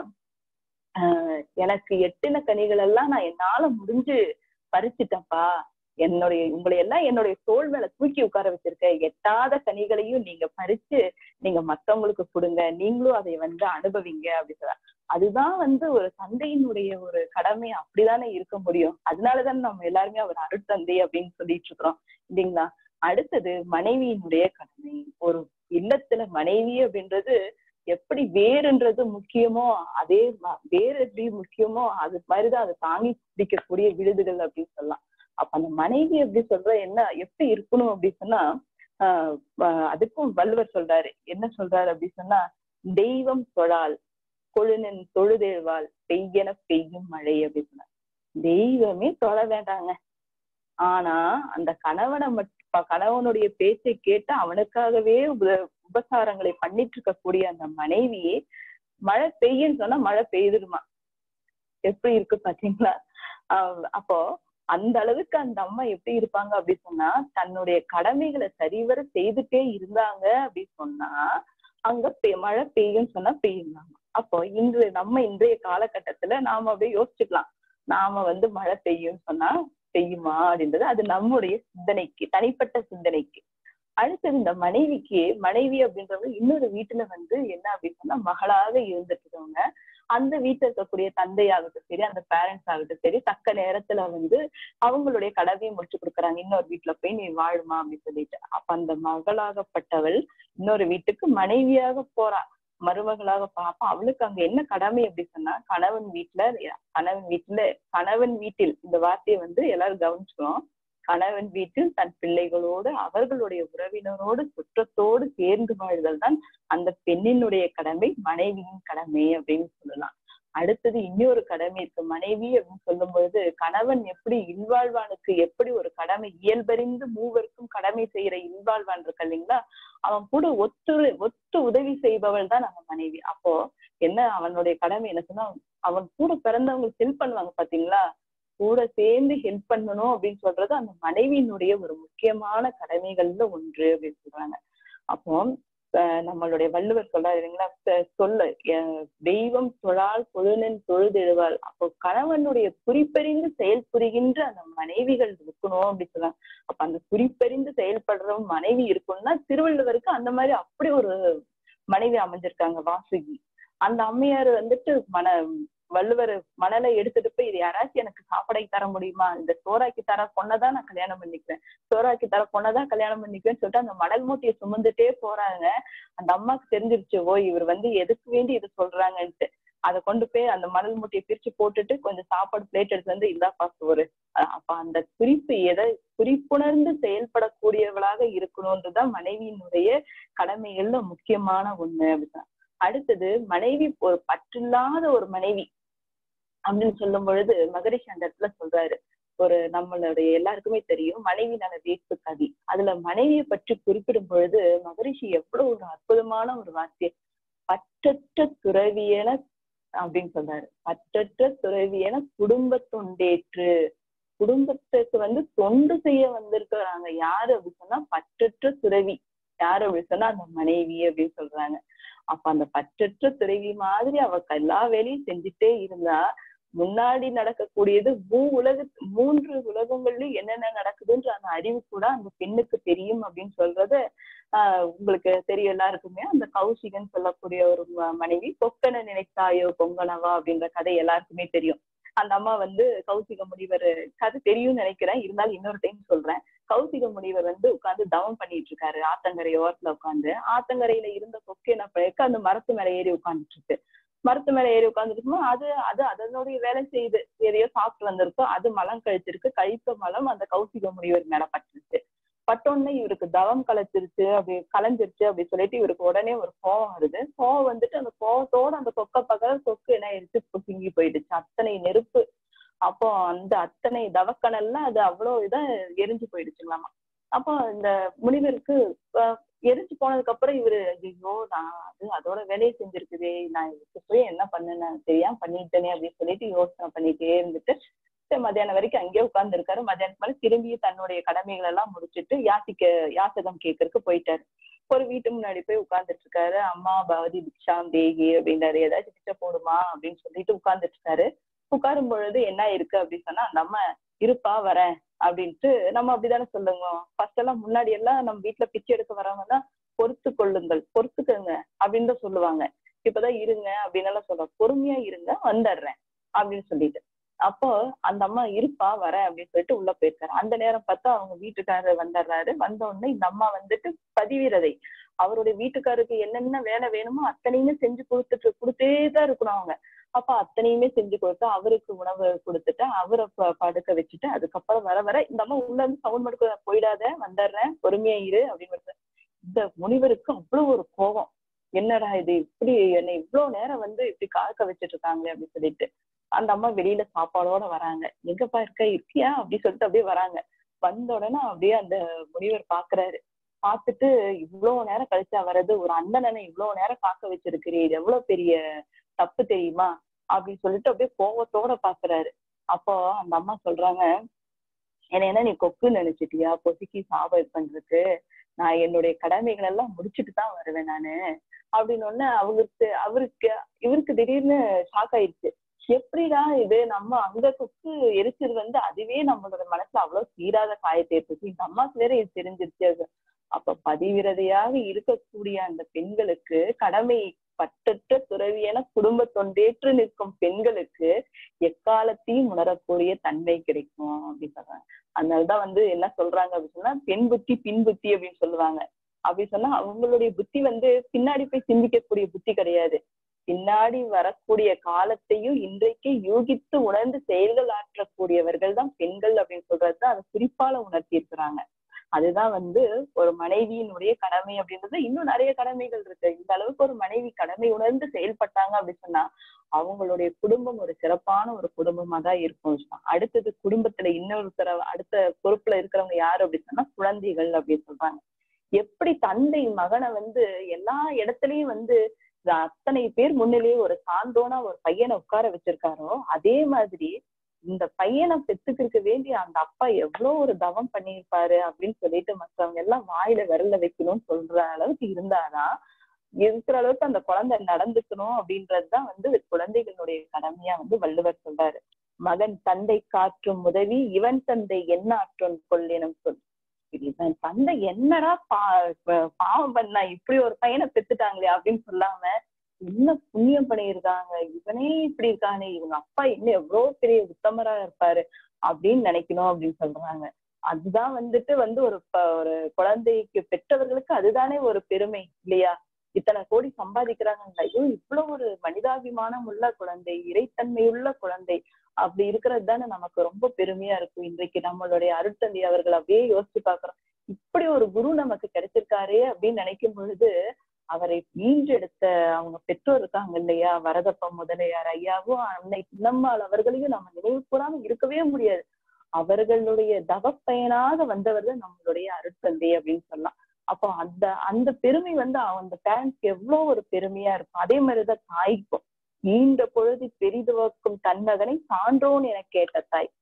Speaker 1: ஆஹ் எனக்கு எட்டின கனிகள் எல்லாம் நான் என்னால முடிஞ்சு பறிச்சுட்டேன்ப்பா என்னுடைய உங்களை எல்லாம் என்னுடைய தோல் மேல தூக்கி உட்கார வச்சிருக்க எட்டாத கனிகளையும் நீங்க பறிச்சு நீங்க மத்தவங்களுக்கு கொடுங்க நீங்களும் அதை வந்து அனுபவிங்க அப்படி சொல்ற அதுதான் வந்து ஒரு தந்தையினுடைய ஒரு கடமை அப்படிதானே இருக்க முடியும் அதனாலதான் நம்ம எல்லாருமே அவர் அருட்தந்தை அப்படின்னு சொல்லிட்டு இருக்கிறோம் இல்லைங்களா அடுத்தது மனைவியினுடைய கடமை ஒரு இல்லத்துல மனைவி அப்படின்றது எப்படி வேறுன்றது முக்கியமோ அதே ம- வேர் எப்படி முக்கியமோ அது மாதிரிதான் அதை தாங்கி பிடிக்கக்கூடிய விழுதுகள் அப்படின்னு சொல்லலாம் அப்ப அந்த மனைவி எப்படி சொல்ற என்ன எப்படி இருக்கணும் அப்படி சொன்னா ஆஹ் ஆஹ் அதுக்கும் வள்ளுவர் சொல்றாரு என்ன சொல்றாரு அப்படி சொன்னா தெய்வம் தொழால் கொழுனின் தொழுதேழ்வாள் பெய்யென பெய்யும் மழை அப்படி சொன்னார் தெய்வமே தொழ வேண்டாங்க ஆனா அந்த கணவனை மட்டும் கணவனுடைய பேச்சை கேட்டு அவனுக்காகவே உப- உபசாரங்களை பண்ணிட்டு இருக்கக்கூடிய அந்த மனைவி மழை பெய்யுன்னு சொன்னா மழை பெய்துடுமா எப்படி இருக்கு பாத்தீங்களா ஆஹ் அப்போ அந்த அளவுக்கு அந்த அம்மா எப்படி இருப்பாங்க அப்படி சொன்னா தன்னுடைய கடமைகளை சரிவர செய்துட்டே இருந்தாங்க அப்படி சொன்னா அங்க பெ- மழை பெய்யும்னு சொன்னா பெய்யுங்களாமா அப்போ இன்று நம்ம இன்றைய காலகட்டத்துல நாம அப்படியே யோசிச்சுக்கலாம் நாம வந்து மழை பெய்யும்னு சொன்னா பெய்யுமா அப்படின்றது அது நம்முடைய சிந்தனைக்கு தனிப்பட்ட சிந்தனைக்கு அடுத்தது இந்த மனைவிக்கு மனைவி அப்படின்றவங்க இன்னொரு வீட்டுல வந்து என்ன அப்படின்னு சொன்னா மகளாக இருந்துட்டு இருக்கவங்க அந்த வீட்டுல இருக்கக்கூடிய தந்தையாகட்டும் சரி அந்த பேரண்ட்ஸ் ஆகட்டும் சரி தக்க நேரத்துல வந்து அவங்களுடைய கடமையை முடிச்சு கொடுக்குறாங்க இன்னொரு வீட்டுல போய் நீ வாழுமா அப்படின்னு சொல்லிட்டு அப்ப அந்த மகளாகப்பட்டவள் இன்னொரு வீட்டுக்கு மனைவியாக போறா மருமகளாக பாப்பா அவளுக்கு அங்க என்ன கடமை அப்படி சொன்னா கணவன் வீட்டுல கணவன் வீட்டுல கணவன் வீட்டில் இந்த வார்த்தையை வந்து எல்லாரும் கவனிச்சுக்கணும் கணவன் வீட்டில் தன் பிள்ளைகளோடு அவர்களுடைய உறவினரோடு சுற்றத்தோடு சேர்ந்து வாழ்தல் தான் அந்த பெண்ணினுடைய கடமை மனைவியின் கடமை அப்படின்னு சொல்லலாம் அடுத்தது இன்னொரு கடமை இருக்கு மனைவி அப்படின்னு சொல்லும் பொழுது கணவன் எப்படி இல்வாழ்வானுக்கு எப்படி ஒரு கடமை இயல்பறிந்து மூவருக்கும் கடமை செய்யற இல்வாழ்வான் இருக்கு இல்லைங்களா அவன் கூட ஒத்து ஒத்து உதவி செய்பவள் தான் நம்ம மனைவி அப்போ என்ன அவனுடைய கடமை என்ன சொன்னா அவன் கூட பிறந்தவங்களுக்கு ஹெல்ப் பண்ணுவாங்க பாத்தீங்களா கூட சேர்ந்து ஹெல்ப் பண்ணணும் அப்படின்னு சொல்றது அந்த மனைவியினுடைய ஒரு முக்கியமான கடமைகள்ல ஒன்று அப்படின்னு சொல்றாங்க அப்போ அஹ் நம்மளுடைய வள்ளுவர் சொல்றாரு இல்லைங்களா "த- சொல்ல அஹ் தெய்வம் தொழால் பொழுனன் தொழுதெழுவாள் அப்போ கணவனுடைய குறிப்பறிந்து செயல்புரிகின்ற அந்த மனைவிகள் இருக்கணும் அப்படின்னு சொல்றாங்க அப்ப அந்த குறிப்பறிந்து செயல்படுற மனைவி இருக்கணும்னா திருவள்ளுவருக்கு அந்த மாதிரி அப்படி ஒரு மனைவி அமைஞ்சிருக்காங்க வாசுகி அந்த அம்மையார் வந்துட்டு மன வள்ளுவர் மணலை எடுத்துட்டு போய் இது யாராச்சும் எனக்கு சாப்பாடை தர முடியுமா இந்த சோறாக்கி தர பொண்ணதான் நான் கல்யாணம் பண்ணிக்கிறேன் சோறாக்கி தர பொண்ணதான் கல்யாணம் பண்ணிக்கிறேன்னு சொல்லிட்டு அந்த மணல் மூட்டையை சுமந்துட்டே போறாங்க அந்த அம்மாக்கு தெரிஞ்சிருச்சு ஓ இவர் வந்து எதுக்கு வேண்டி இது சொல்றாங்கன்ட்டு அதை கொண்டு போய் அந்த மணல் மூட்டையை பிரிச்சு போட்டுட்டு கொஞ்சம் சாப்பாடு பிளேட் எடுத்து வந்து இந்தாப்பா சோறு அஹ் அப்ப அந்த குறிப்பு எதை குறிப்புணர்ந்து செயல்படக்கூடியவளாக இருக்கணும்ன்றதுதான் மனைவியினுடைய கடமைகள்ல முக்கியமான ஒண்ணு அப்படிதான் அடுத்தது மனைவி ஒரு பற்றில்லாத ஒரு மனைவி அப்படின்னு சொல்லும் பொழுது மகரிஷி அந்த இடத்துல சொல்றாரு ஒரு நம்மளுடைய எல்லாருக்குமே தெரியும் மனைவி நல வேட்பு கவி அதுல மனைவியை பற்றி குறிப்பிடும் பொழுது மகரிஷி எவ்வளவு ஒரு அற்புதமான ஒரு வார்த்தை பற்றற்ற துறவியென அப்படின்னு சொல்றாரு பற்றற்ற துறவியென குடும்ப தொண்டேற்று குடும்பத்துக்கு வந்து தொண்டு செய்ய வந்திருக்கிறாங்க யாரு அப்படின்னு சொன்னா பற்றற்ற துறவி யாரு அப்படின்னு சொன்னா அந்த மனைவி அப்படின்னு சொல்றாங்க அப்ப அந்த பற்றற்ற துறவி மாதிரி அவ எல்லா வேலையும் செஞ்சுட்டே இருந்தா முன்னாடி நடக்கக்கூடியது மூ உலக மூன்று உலகங்கள்லயும் என்னென்ன நடக்குதுன்ற அந்த அறிவு கூட அந்த பெண்ணுக்கு தெரியும் அப்படின்னு சொல்றது ஆஹ் உங்களுக்கு தெரியும் எல்லாருக்குமே அந்த கௌசிகன் சொல்லக்கூடிய ஒரு ம- மனைவி கொக்கனை நினைத்தாயோ பொங்கனவா அப்படின்ற கதை எல்லாருக்குமே தெரியும் அந்த அம்மா வந்து கௌசிக முனிவர் கதை தெரியும்னு நினைக்கிறேன் இருந்தாலும் இன்னொரு டைம் சொல்றேன் கௌசிக முனிவர் வந்து உட்கார்ந்து தவம் பண்ணிட்டு இருக்காரு ஆத்தங்கரை ஓரத்துல உட்கார்ந்து ஆத்தங்கரையில இருந்த கொக்கை என்ன பயக்க அந்த மரத்து மேல ஏறி உட்கார்ந்துட்டு இருக்கு மரத்து மேல ஏறி உட்கார்ந்துருக்கும் அது அது அதனுடைய வேலை செய்யுது எதையோ சாப்பிட்டு வந்திருக்கும் அது மலம் கழிச்சிருக்கு கழித்த மலம் அந்த கௌசிக முனிவர் மேல பட்டுருச்சு பட்டோன்னே இவருக்கு தவம் கலைச்சிருச்சு அப்படி கலைஞ்சிருச்சு அப்படி சொல்லிட்டு இவருக்கு உடனே ஒரு கோவம் வருது கோவம் வந்துட்டு அந்த கோவத்தோட அந்த கொக்க பக்கம் கொக்கு என்ன ஆயிடுச்சு புசுங்கி போயிடுச்சு அத்தனை நெருப்பு அப்போ அந்த அத்தனை தவக்கணல்ல அது அவ்வளவு இதா எரிஞ்சு போயிடுச்சுங்களாமா அப்போ இந்த முனிவருக்கு அஹ், எரிஞ்சு போனதுக்கு அப்புறம் இவரு ஐயோ நான் அது அதோட வேலையை செஞ்சிருக்குதே நான் இதுக்கு போய் என்ன பண்ணேன் தெரியாம பண்ணிட்டேனே அப்படின்னு சொல்லிட்டு யோசனை பண்ணிட்டே இருந்துட்டு சரி, மத்தியானம் வரைக்கும் அங்கேயே உட்கார்ந்து இருக்காரு மத்தியானத்துக்கு மேல திரும்பி தன்னுடைய கடமைகள் எல்லாம் முடிச்சிட்டு யாசிக்க யாசகம் கேட்கறதுக்கு போயிட்டாரு ஒரு வீட்டு முன்னாடி போய் உட்கார்ந்துட்டு இருக்காரு அம்மா பவதி பிக்ஷாம் தேகி அப்படின்றாரு ஏதாச்சும் பிச்சை போடுமா அப்படின்னு சொல்லிட்டு உட்கார்ந்துட்டு இருக்காரு உட்காரும் பொழுது என்ன இருக்கு அப்படின்னு சொன்னா அந்த அம்மா இருப்பா வரேன் அப்படின்ட்டு நம்ம அப்படிதானே சொல்லுங்க ஃபர்ஸ்ட் எல்லாம் முன்னாடி எல்லாம் நம்ம வீட்டுல பிச்சை எடுக்க வரவங்க தான் பொறுத்து கொள்ளுங்கள் பொறுத்துக்கங்க அப்படின்னு தான் சொல்லுவாங்க இப்பதான் இருங்க அப்படின்னு எல்லாம் சொல்லுவாங்க பொறுமையா இருங்க வந்துடுறேன் அப்படின்னு சொல்லிட்டு அப்போ அந்த அம்மா இருப்பா வரேன் அப்படின்னு சொல்லிட்டு உள்ள போயிருக்காரு அந்த நேரம் பார்த்தா அவங்க வீட்டுக்காரர் வந்துடுறாரு வந்த உடனே இந்த அம்மா வந்துட்டு பதிவிரதை அவருடைய வீட்டுக்காருக்கு என்னென்ன வேலை வேணுமோ அத்தனையுமே செஞ்சு கொடுத்துட்டு கொடுத்தே தான் இருக்கணும் அவங்க அப்ப அத்தனையுமே செஞ்சு கொடுத்து அவருக்கு உணவு கொடுத்துட்டு அவரை ப- படுக்க வச்சுட்டு அதுக்கப்புறம் வர வர இந்த அம்மா உள்ள இருந்து சவுண்ட் மடுக்க போயிடாத வந்துடுறேன் பொறுமையா இரு அப்படின்னு சொல்லிட்டு. இந்த முனிவருக்கு அவ்வளவு ஒரு கோபம் என்னடா இது இப்படி என்னை இவ்வளவு நேரம் வந்து இப்படி காக்க வச்சுட்டு இருக்காங்களே அப்படின்னு சொல்லிட்டு அந்த அம்மா வெளியில சாப்பாடோட வராங்க எங்கப்பா இருக்க இருக்கியா அப்படி சொல்லிட்டு அப்படியே வராங்க வந்த உடனே அப்படியே அந்த முனிவர் பாக்குறாரு பார்த்துட்டு இவ்வளவு நேரம் கழிச்சா வர்றது ஒரு அண்ணனை இவ்வளவு நேரம் காக்க வச்சிருக்கிறீ இது எவ்வளவு பெரிய தப்பு தெரியுமா அப்படின்னு சொல்லிட்டு அப்படியே கோவத்தோட பாக்குறாரு அப்போ அந்த அம்மா சொல்றாங்க என்ன என்ன நீ கொக்கு நினைச்சிட்டியா பொசுக்கி சாபம் பண்றதுக்கு நான் என்னுடைய கடமைகள் எல்லாம் முடிச்சுட்டு தான் வருவேன் நானு அப்படின்னு ஒண்ணு அவருக்கு அவருக்கு இவருக்கு திடீர்னு ஷாக் ஆயிடுச்சு எப்படிடா இது நம்ம அங்க கொக்கு எரிச்சது வந்து அதுவே நம்மளோட மனசுல அவ்வளவு தீராத காயத்தை ஏற்படுத்தி இந்த அம்மாக்கு வேற இது தெரிஞ்சிருச்சு அது. அப்ப பதிவிரதையாக இருக்கக்கூடிய அந்த பெண்களுக்கு கடமை பட்டற்ற துறவியென குடும்ப தொண்டேற்று நிற்கும் பெண்களுக்கு எக்காலத்தையும் உணரக்கூடிய தன்மை கிடைக்கும் அப்படின்னு சொல்றாங்க அதனாலதான் வந்து என்ன சொல்றாங்க அப்படின்னு சொன்னா பெண் புத்தி பின் புத்தி அப்படின்னு சொல்லுவாங்க அப்படி சொன்னா அவங்களுடைய புத்தி வந்து பின்னாடி போய் சிந்திக்கக்கூடிய புத்தி கிடையாது பின்னாடி வரக்கூடிய காலத்தையும் இன்றைக்கே யூகித்து உணர்ந்து செயல்கள் ஆற்றக்கூடியவர்கள் தான் பெண்கள் அப்படின்னு சொல்றது அதை குறிப்பால உணர்த்தி இருக்கிறாங்க அதுதான் வந்து ஒரு மனைவியினுடைய கடமை அப்படின்றது இன்னும் நிறைய கடமைகள் இருக்கு இந்த அளவுக்கு ஒரு மனைவி கடமை உணர்ந்து செயல்பட்டாங்க அப்படின்னு சொன்னா அவங்களுடைய குடும்பம் ஒரு சிறப்பான ஒரு குடும்பமா தான் இருக்கும் விஷ்வா. அடுத்தது குடும்பத்துல இன்னொருத்தர அடுத்த பொறுப்புல இருக்கிறவங்க யாரு அப்படின்னு சொன்னா குழந்தைகள் அப்படின்னு சொல்றாங்க எப்படி தந்தை மகனை வந்து எல்லா இடத்துலயும் வந்து அத்தனை பேர் முன்னிலேயே ஒரு சான்றோனா ஒரு பையனை உட்கார வச்சிருக்காரோ அதே மாதிரி இந்த பையனை பெத்துக்கிறதுக்கு வேண்டி அந்த அப்பா எவ்வளவு ஒரு தவம் பண்ணியிருப்பாரு அப்படின்னு சொல்லிட்டு மற்றவங்க எல்லாம் வாயில விரல வைக்கணும்னு சொல்ற அளவுக்கு இருந்தாதான் இருக்கிற அளவுக்கு அந்த குழந்தை நடந்துக்கணும் அப்படின்றதுதான் வந்து குழந்தைகளுடைய கடமையா வந்து வள்ளுவர் சொல்றாரு மகன் தந்தை காற்றும் உதவி இவன் தந்தை என்ன ஆற்றும் கொள்ளினம் சொல் இவன் தந்தை என்னடா பா பாவம் பண்ணா இப்படி ஒரு பையனை பெத்துட்டாங்களே அப்படின்னு சொல்லாம என்ன புண்ணியம் பண்ணியிருக்காங்க இவனே இப்படி இருக்கானே இவங்க அப்பா இன்னும் எவ்வளவு பெரிய உத்தமரா இருப்பாரு அப்படின்னு நினைக்கணும் அப்படின்னு சொல்றாங்க அதுதான் வந்துட்டு வந்து ஒரு ஒரு குழந்தைக்கு பெற்றவர்களுக்கு அதுதானே ஒரு பெருமை இல்லையா இத்தனை கோடி சம்பாதிக்கிறாங்க ஐயோ இவ்வளவு ஒரு மனிதாபிமானம் உள்ள குழந்தை இறைத்தன்மை உள்ள குழந்தை அப்படி இருக்கிறது தானே நமக்கு ரொம்ப பெருமையா இருக்கும் இன்றைக்கு நம்மளுடைய அருட்தந்தி அவர்கள் அப்படியே யோசிச்சு பாக்குறோம் இப்படி ஒரு குரு நமக்கு கிடைச்சிருக்காரே அப்படின்னு நினைக்கும் பொழுது அவரை மீண்டெடுத்த அவங்க பெற்றோர் இருக்காங்க இல்லையா வரதப்ப முதலியார் ஐயாவும் அன்னை சின்னம்மாள் அவர்களையும் நம்ம நினைவு கூறாம இருக்கவே முடியாது அவர்களுடைய தவப்பயனாக வந்தவர்கள் நம்மளுடைய அருட்தந்தை அப்படின்னு சொல்லலாம் அப்போ அந்த அந்த பெருமை வந்து அந்த பேரண்ட்ஸ்க்கு எவ்வளவு ஒரு பெருமையா இருக்கும் அதே மாதிரிதான் தாய்க்கும் நீண்ட பொழுது பெரிதுவக்கும் தன்மகனை சான்றோன் என கேட்ட தாய்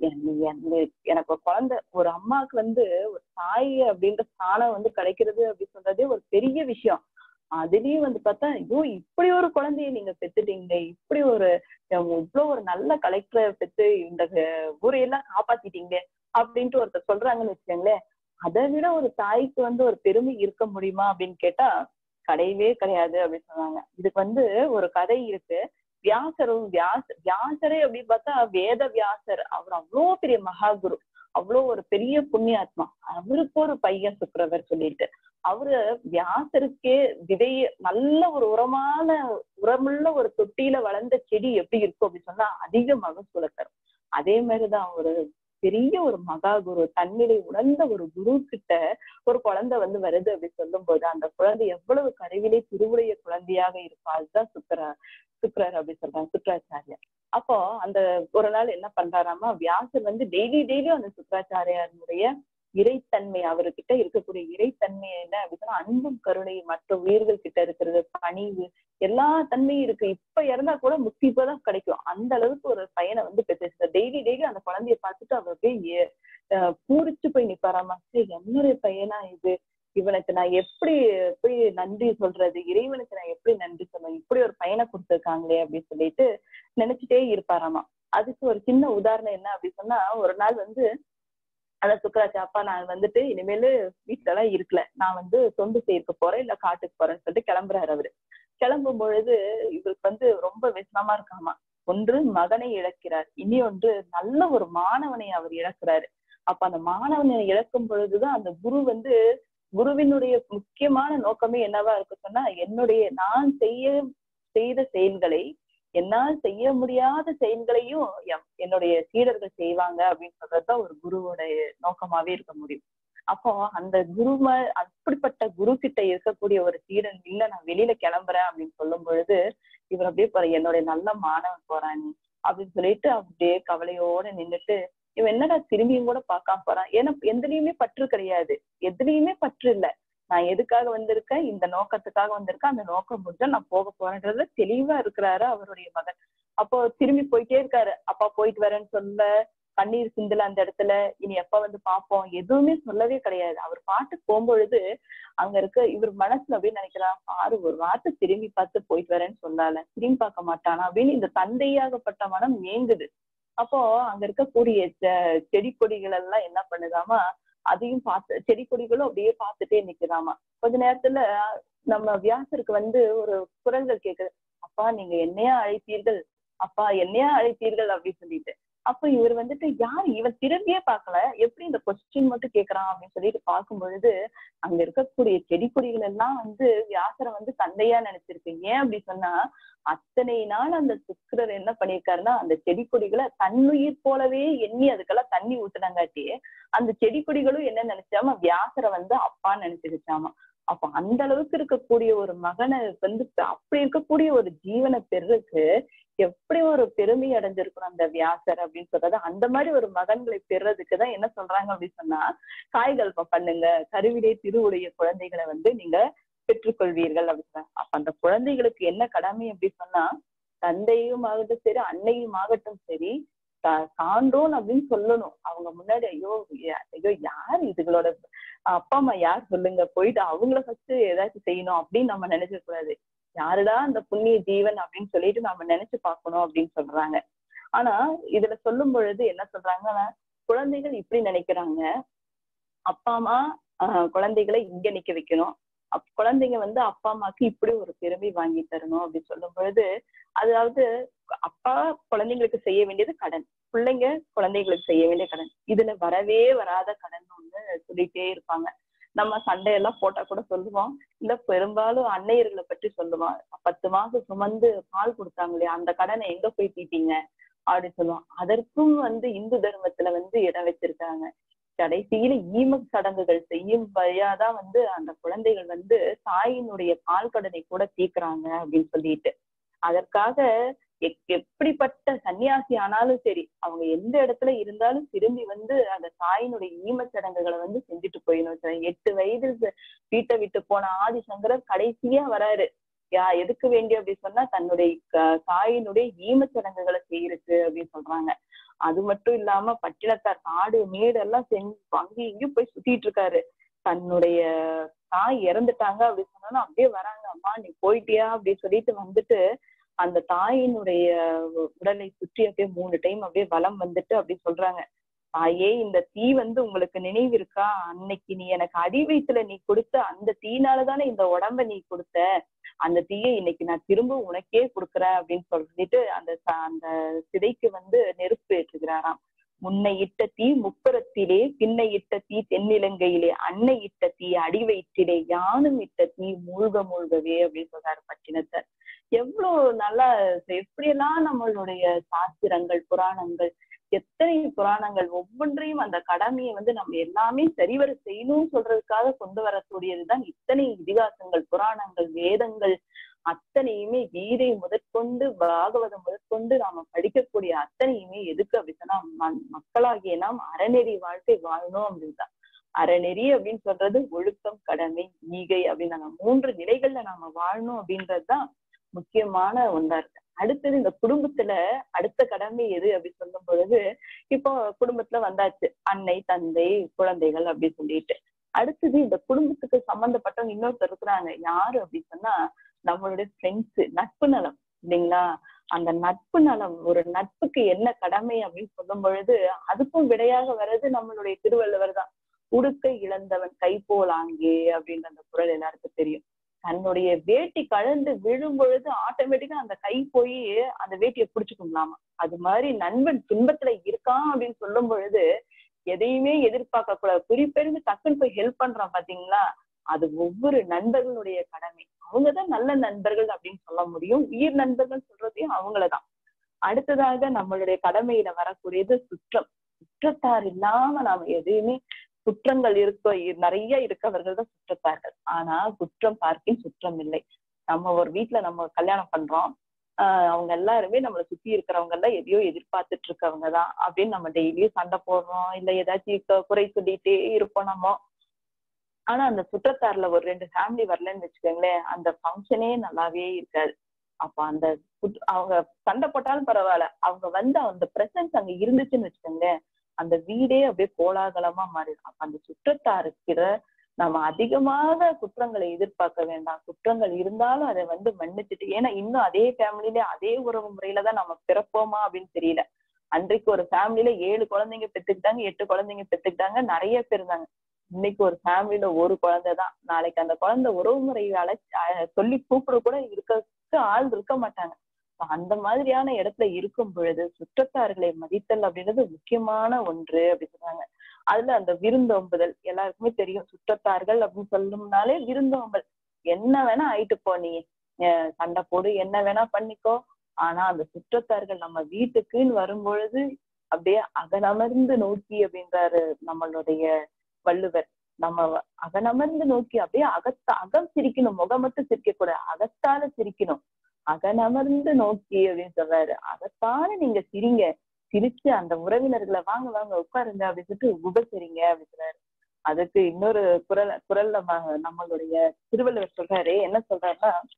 Speaker 1: எனக்கு ஒரு குழந்தை ஒரு அம்மாவுக்கு வந்து ஒரு தாய் அப்படின்ற ஸ்தானம் வந்து கிடைக்கிறது அப்படின்னு சொல்றதே ஒரு பெரிய விஷயம் அதுலயும் வந்து பார்த்தா ஐயோ இப்படி ஒரு குழந்தைய நீங்க பெத்துட்டீங்க இப்படி ஒரு இவ்வளவு ஒரு நல்ல கலெக்டரை பெத்து இந்த ஊரையெல்லாம் காப்பாத்திட்டீங்க அப்படின்ட்டு ஒருத்தர் சொல்றாங்கன்னு வச்சுக்கோங்களேன் அதை விட ஒரு தாய்க்கு வந்து ஒரு பெருமை இருக்க முடியுமா அப்படின்னு கேட்டா கிடையவே கிடையாது அப்படின்னு சொன்னாங்க இதுக்கு வந்து ஒரு கதை இருக்கு வியாசரும் வியாச வியாசரே அப்படின்னு பார்த்தா வேத வியாசர் அவர் அவ்வளோ பெரிய மகாகுரு அவ்வளோ ஒரு பெரிய புண்ணியாத்மா அவருக்கு ஒரு பையன் சுக்கரவர் சொல்லிட்டு அவரு வியாசருக்கே விதைய நல்ல ஒரு உரமான உரமுள்ள ஒரு தொட்டியில வளர்ந்த செடி எப்படி இருக்கும் அப்படின்னு சொன்னா அதிக மகசூல தரும் அதே மாதிரிதான் ஒரு பெரிய ஒரு மகா குரு தன்னிலை உணர்ந்த ஒரு குரு கிட்ட ஒரு குழந்தை வந்து வருது அப்படி சொல்லும் போது அந்த குழந்தை எவ்வளவு கருவிலே திருவுடைய குழந்தையாக இருக்கும் அதுதான் சுக்கர சுக்கரர் அப்படி சொல்றாங்க சுக்கராச்சாரியர் அப்போ அந்த ஒரு நாள் என்ன பண்றாராமா வியாசர் வந்து டெய்லி டெய்லியும் அந்த சுக்கராச்சாரியாருடைய இறைத்தன்மை அவர்கிட்ட இருக்கக்கூடிய இறைத்தன்மை என்ன அப்படின்னா அன்பும் கருணை மற்ற உயிர்கள் கிட்ட இருக்கிறது பணிவு எல்லா தன்மையும் இருக்கு இப்ப இறந்தா கூட முக்தி இப்பதான் கிடைக்கும் அந்த அளவுக்கு ஒரு பையனை வந்து பெற்று டெய்லி டெய்லி அந்த குழந்தைய பார்த்துட்டு அவர் அப்படியே பூரிச்சு போய் நிப்பாராமா சரி என்னுடைய பையனா இது இவனுக்கு நான் எப்படி போய் நன்றி சொல்றது இறைவனுக்கு நான் எப்படி நன்றி சொல்லுவேன் இப்படி ஒரு பையனை கொடுத்துருக்காங்களே அப்படின்னு சொல்லிட்டு நினைச்சிட்டே இருப்பாராமா அதுக்கு ஒரு சின்ன உதாரணம் என்ன அப்படின்னு சொன்னா ஒரு நாள் வந்து அதான் சுக்கராஜ் அப்பா நான் வந்துட்டு இனிமேலு வீட்டுல எல்லாம் இருக்கல நான் வந்து தொண்டு செய்யறதுக்கு போறேன் இல்ல காட்டுக்கு போறேன்னு சொல்லிட்டு கிளம்புறாரு அவரு கிளம்பும் பொழுது இவருக்கு வந்து ரொம்ப விஷமா இருக்காமா ஒன்று மகனை இழக்கிறார் இனி ஒன்று நல்ல ஒரு மாணவனை அவர் இழக்கிறாரு அப்ப அந்த மாணவனை இழக்கும் பொழுதுதான் அந்த குரு வந்து குருவினுடைய முக்கியமான நோக்கமே என்னவா இருக்கு சொன்னா என்னுடைய நான் செய்ய செய்த செயல்களை என்னால் செய்ய முடியாத செயல்களையும் என்னுடைய சீடர்கள் செய்வாங்க அப்படின்னு சொல்றதுதான் ஒரு குருவோடைய நோக்கமாவே இருக்க முடியும் அப்போ அந்த குரும அப்படிப்பட்ட குரு கிட்ட இருக்கக்கூடிய ஒரு சீடன் இல்ல நான் வெளியில கிளம்புறேன் அப்படின்னு சொல்லும் பொழுது இவர் அப்படியே போற என்னுடைய நல்ல மாணவன் போறான் அப்படின்னு சொல்லிட்டு அப்படியே கவலையோட நின்றுட்டு இவன் என்னடா திரும்பியும் கூட பார்க்காம போறான் ஏன்னா எதுலயுமே பற்று கிடையாது எதுலயுமே பற்று இல்ல நான் எதுக்காக வந்திருக்கேன் இந்த நோக்கத்துக்காக வந்திருக்கேன் அந்த நோக்கம் முடிஞ்சா நான் போக போறேன்றதுல தெளிவா இருக்கிறாரு அவருடைய மகன் அப்போ திரும்பி போயிட்டே இருக்காரு அப்பா போயிட்டு வரேன்னு சொல்ல கண்ணீர் சிந்தல அந்த இடத்துல இனி எப்ப வந்து பார்ப்போம் எதுவுமே சொல்லவே கிடையாது அவர் பாட்டுக்கு போகும்பொழுது அங்க இருக்க இவர் மனசுல அப்படின்னு நினைக்கிறான் ஆறு ஒரு வார்த்தை திரும்பி பார்த்து போயிட்டு வரேன்னு சொல்லால திரும்பி பார்க்க மாட்டானா அப்படின்னு இந்த தந்தையாகப்பட்ட மனம் ஏங்குது அப்போ அங்க இருக்கக்கூடிய செடி கொடிகள் எல்லாம் என்ன பண்ணுதாமா அதையும் பார்த்து செடி கொடிகளும் அப்படியே பார்த்துட்டே நிக்குதாமா கொஞ்ச நேரத்துல நம்ம வியாசருக்கு வந்து ஒரு குரல்கள் கேக்குது அப்பா நீங்க என்னையா அழைத்தீர்கள் அப்பா என்னையா அழைத்தீர்கள் அப்படின்னு சொல்லிட்டு அப்ப இவர் வந்துட்டு யார் இவன் திரும்பியே பார்க்கல எப்படி இந்த கொஸ்டின் மட்டும் கேக்குறான் அப்படின்னு சொல்லிட்டு பார்க்கும் பொழுது அங்க இருக்கக்கூடிய செடி கொடிகள் எல்லாம் வந்து வியாசரை வந்து தந்தையா நினைச்சிருக்கு ஏன் அப்படி சொன்னா அத்தனை நாள் அந்த சுக்கரர் என்ன பண்ணிருக்காருன்னா அந்த செடி கொடிகளை தன்னுயிர் போலவே எண்ணி அதுக்கெல்லாம் தண்ணி ஊத்துனாங்காட்டி அந்த செடி கொடிகளும் என்ன நினைச்சாம வியாசரை வந்து அப்பான்னு நினைச்சுக்கிச்சாமா அப்ப அந்த அளவுக்கு இருக்கக்கூடிய ஒரு மகனை வந்து அப்படி இருக்கக்கூடிய ஒரு ஜீவனை பெறதுக்கு எப்படி ஒரு பெருமை அடைஞ்சிருக்கணும் அந்த வியாசர் அப்படின்னு சொல்றது அந்த மாதிரி ஒரு மகன்களை பெறதுக்குதான் என்ன சொல்றாங்க அப்படின்னு சொன்னா காய்கல்பம் பண்ணுங்க கருவிலே திருவுடைய குழந்தைகளை வந்து நீங்க பெற்றுக்கொள்வீர்கள் அப்படின்னு அப்ப அந்த குழந்தைகளுக்கு என்ன கடமை அப்படி சொன்னா தந்தையும் ஆகட்டும் சரி அன்னையும் ஆகட்டும் சரி தா- தாண்டோன் அப்படின்னு சொல்லணும் அவங்க முன்னாடி ஐயோ யா- ஐயோ யார் இதுகளோட அப்பா அம்மா யார் சொல்லுங்க போயிட்டு அவங்கள ஃபர்ஸ்ட் ஏதாச்சும் செய்யணும் அப்படின்னு நம்ம நினைச்சிட கூடாது யாருடா அந்த புண்ணிய ஜீவன் அப்படின்னு சொல்லிட்டு நம்ம நினைச்சு பார்க்கணும் அப்படின்னு சொல்றாங்க ஆனா இதுல சொல்லும் பொழுது என்ன சொல்றாங்கன்னா குழந்தைகள் இப்படி நினைக்கிறாங்க அப்பா அம்மா ஆஹ், குழந்தைகளை இங்க நிக்க வைக்கணும் அப் குழந்தைங்க வந்து அப்பா அம்மாக்கு இப்படி ஒரு பெருமை வாங்கி தரணும் அப்படின்னு சொல்லும் பொழுது அதாவது அப்பா குழந்தைங்களுக்கு செய்ய வேண்டியது கடன் பிள்ளைங்க குழந்தைங்களுக்கு செய்ய வேண்டிய கடன் இதுல வரவே வராத கடன் ஒண்ணு சொல்லிட்டே இருப்பாங்க நம்ம சண்டையெல்லாம் போட்டா கூட சொல்லுவோம் இல்ல பெரும்பாலும் அன்னையர்களை பற்றி சொல்லுவோம் பத்து மாசம் சுமந்து பால் கொடுத்தாங்களே அந்த கடனை எங்க போய் தீட்டீங்க அப்படின்னு சொல்லுவோம் அதற்கும் வந்து இந்து தர்மத்துல வந்து இடம் வச்சிருக்காங்க கடைசியில ஈம சடங்குகள் செய்யும் வழியாதான் வந்து அந்த குழந்தைகள் வந்து தாயினுடைய பால் கடனை கூட தீக்குறாங்க அப்படின்னு சொல்லிட்டு அதற்காக எப்- எப்படிப்பட்ட சன்னியாசி ஆனாலும் சரி அவங்க எந்த இடத்துல இருந்தாலும் திரும்பி வந்து அந்த தாயினுடைய ஈமச் சடங்குகளை வந்து செஞ்சுட்டு போயிடணும் சார் எட்டு வயதில் ச- வீட்டை விட்டு போன ஆதிசங்கரர் கடைசியா வராரு யா எதுக்கு வேண்டி அப்படி சொன்னா தன்னுடைய க- தாயினுடைய ஈமச் சடங்குகளை செய்யறது அப்படின்னு சொல்றாங்க அது மட்டும் இல்லாம பட்டினத்தார் காடு மேடு எல்லாம் செஞ்சு அங்கேயும் இங்கேயும் போய் சுத்திட்டு இருக்காரு தன்னுடைய தாய் இறந்துட்டாங்க அப்படி சொன்னா அப்படியே வராங்க அம்மா நீ போயிட்டியா அப்படின்னு சொல்லிட்டு வந்துட்டு அந்த தாயினுடைய உடலை சுற்றி அப்படியே மூணு டைம் அப்படியே வலம் வந்துட்டு அப்படி சொல்றாங்க தாயே இந்த தீ வந்து உங்களுக்கு நினைவு இருக்கா அன்னைக்கு நீ எனக்கு அடி வயித்துல நீ கொடுத்த அந்த தீனாலதானே இந்த உடம்ப நீ கொடுத்த அந்த தீயை இன்னைக்கு நான் திரும்ப உனக்கே கொடுக்குறேன் அப்படின்னு சொல்லிட்டு அந்த ச- அந்த சிதைக்கு வந்து நெருப்பு ஏற்றுகிறாராம் முன்னை இட்ட தீ முப்புறத்திலே பின்னை இட்ட தீ தென்னிலங்கையிலே அன்னை இட்ட தீ அடி வயிற்றிலே யானும் இட்ட தீ மூழ்க மூழ்கவே அப்படின்னு சொல்றாரு பட்டினத்தார் எவ்வளவு நல்லா எப்படியெல்லாம் நம்மளுடைய சாஸ்திரங்கள் புராணங்கள் எத்தனை புராணங்கள் ஒவ்வொன்றையும் அந்த கடமையை வந்து நம்ம எல்லாமே சரிவர செய்யணும்னு சொல்றதுக்காக கொண்டு வரக்கூடியதுதான் இத்தனை இதிகாசங்கள் புராணங்கள் வேதங்கள் அத்தனையுமே கீதை முதற்கொண்டு பாகவதம் முதற்கொண்டு நாம படிக்கக்கூடிய அத்தனையுமே எதுக்கு அப்படி சொன்னா ம- மக்களாகிய நாம் அறநெறி வாழ்க்கை வாழணும் அப்படின்தான் அறநெறி அப்படின்னு சொல்றது ஒழுக்கம் கடமை ஈகை அப்படின்னு நாங்க மூன்று நிலைகள்ல நாம வாழணும் அப்படின்றதுதான் முக்கியமான ஒன்றா இருக்கு அடுத்தது இந்த குடும்பத்துல அடுத்த கடமை எது அப்படி சொல்லும் பொழுது இப்போ குடும்பத்துல வந்தாச்சு அன்னை தந்தை குழந்தைகள் அப்படி சொல்லிட்டு அடுத்தது இந்த குடும்பத்துக்கு சம்பந்தப்பட்டவங்க இன்னொருத்தர் இருக்கிறாங்க யாரு அப்படி சொன்னா நம்மளுடைய ஃப்ரெண்ட்ஸ் நட்பு நலம் இல்லைங்களா அந்த நட்பு நலம் ஒரு நட்புக்கு என்ன கடமை அப்படின்னு சொல்லும் பொழுது அதுக்கும் விடையாக வர்றது நம்மளுடைய திருவள்ளுவர் தான் உடுக்கை இழந்தவன் கை போல் ஆங்கே அப்படின்ற அந்த குரல் எல்லாருக்கும் தெரியும் தன்னுடைய வேட்டி கழண்டு விழும் பொழுது ஆட்டோமேட்டிக்கா அந்த கை போய் அந்த வேட்டியை பிடிச்சுக்குங்களாமா அது மாதிரி நண்பன் துன்பத்துல இருக்கான் அப்படின்னு சொல்லும் பொழுது எதையுமே எதிர்பார்க்க கூடாது குறிப்பெருந்து டக்குன்னு போய் ஹெல்ப் பண்றான் பாத்தீங்களா அது ஒவ்வொரு நண்பர்களுடைய கடமை அவங்கதான் நல்ல நண்பர்கள் அப்படின்னு சொல்ல முடியும் உயிர் நண்பர்கள் சொல்றதையும் அவங்களதான் அடுத்ததாக நம்மளுடைய கடமையில வரக்கூடியது சுற்றம் சுற்றத்தார் இல்லாம நாம எதையுமே குற்றங்கள் இருக்க நிறைய இருக்கவர்கள் தான் சுற்றத்தார்கள் ஆனா குற்றம் பார்க்கின் சுற்றம் இல்லை நம்ம ஒரு வீட்ல நம்ம கல்யாணம் பண்றோம் ஆஹ் அவங்க எல்லாருமே நம்மளை சுத்தி இருக்கிறவங்க எல்லாம் எதையோ எதிர்பார்த்துட்டு இருக்கவங்க தான் அப்படின்னு நம்ம டெய்லியும் சண்டை போடுறோம் இல்ல ஏதாச்சும் கு- குறை சொல்லிட்டே இருப்போம் நம்ம ஆனா அந்த சுற்றத்தாறுல ஒரு ரெண்டு ஃபேமிலி வரலன்னு வச்சுக்கோங்களேன் அந்த ஃபங்க்ஷனே நல்லாவே இருக்காது அப்ப அந்த குட்- அவங்க சண்டை போட்டாலும் பரவாயில்ல அவங்க வந்து அந்த பிரசன்ஸ் அங்க இருந்துச்சுன்னு வச்சுக்கோங்களேன் அந்த வீடே அப்படியே கோலாகலமா மாறிடும் அப்ப அந்த சுற்றத்தாருக்கிற நம்ம அதிகமாக குற்றங்களை எதிர்பார்க்க வேண்டாம் குற்றங்கள் இருந்தாலும் அதை வந்து மன்னிச்சுட்டு ஏன்னா இன்னும் அதே ஃபேமிலில அதே உறவு முறையில தான் நம்ம பிறப்போமா அப்படின்னு தெரியல அன்றைக்கு ஒரு ஃபேமிலில ஏழு குழந்தைங்க பெத்துக்கிட்டாங்க எட்டு குழந்தைங்க பெத்துக்கிட்டாங்க நிறைய பேர் இருந்தாங்க இன்னைக்கு ஒரு ஃபேமிலில ஒரு குழந்தை தான் நாளைக்கு அந்த குழந்தை உறவு முறையை அழைச்சு அஹ் சொல்லி கூப்பிட கூட இருக்கிறதுக்கு ஆள் இருக்க மாட்டாங்க அப்ப அந்த மாதிரியான இடத்துல இருக்கும் பொழுது சுற்றத்தார்களை மதித்தல் அப்படின்றது முக்கியமான ஒன்று அப்படி சொல்றாங்க அதுல அந்த விருந்தோம்புதல் எல்லாருக்குமே தெரியும் சுற்றத்தார்கள் அப்படின்னு சொல்லணும்னாலே விருந்தோம்பல் என்ன வேணா ஆயிட்டு போ நீ அஹ் சண்டை போடு என்ன வேணா பண்ணிக்கோ ஆனா அந்த சுற்றத்தார்கள் நம்ம வீட்டுக்குன்னு வரும்பொழுது அப்படியே அகனமர்ந்து நோக்கி அப்படின்றாரு நம்மளுடைய வள்ளுவர் நம்ம வ- அகனமர்ந்து நோக்கி அப்படியே அகத்த அகம் சிரிக்கணும் முகம் மட்டும் சிரிக்க கூட அகத்தால சிரிக்கணும் அகனமர்ந்து நோக்கி அப்படின்னு சொல்றாரு அகத்தால நீங்க சிரிங்க சிரிச்சு அந்த உறவினர்களை வாங்க வாங்க உட்காருங்க அப்படின்னு சொல்லிட்டு உபசரிங்க அப்படின்னு சொல்றாரு அதுக்கு இன்னொரு குரல் குரல்ல ம- நம்மளுடைய திருவள்ளுவர் சொல்றாரு என்ன சொல்றாருன்னா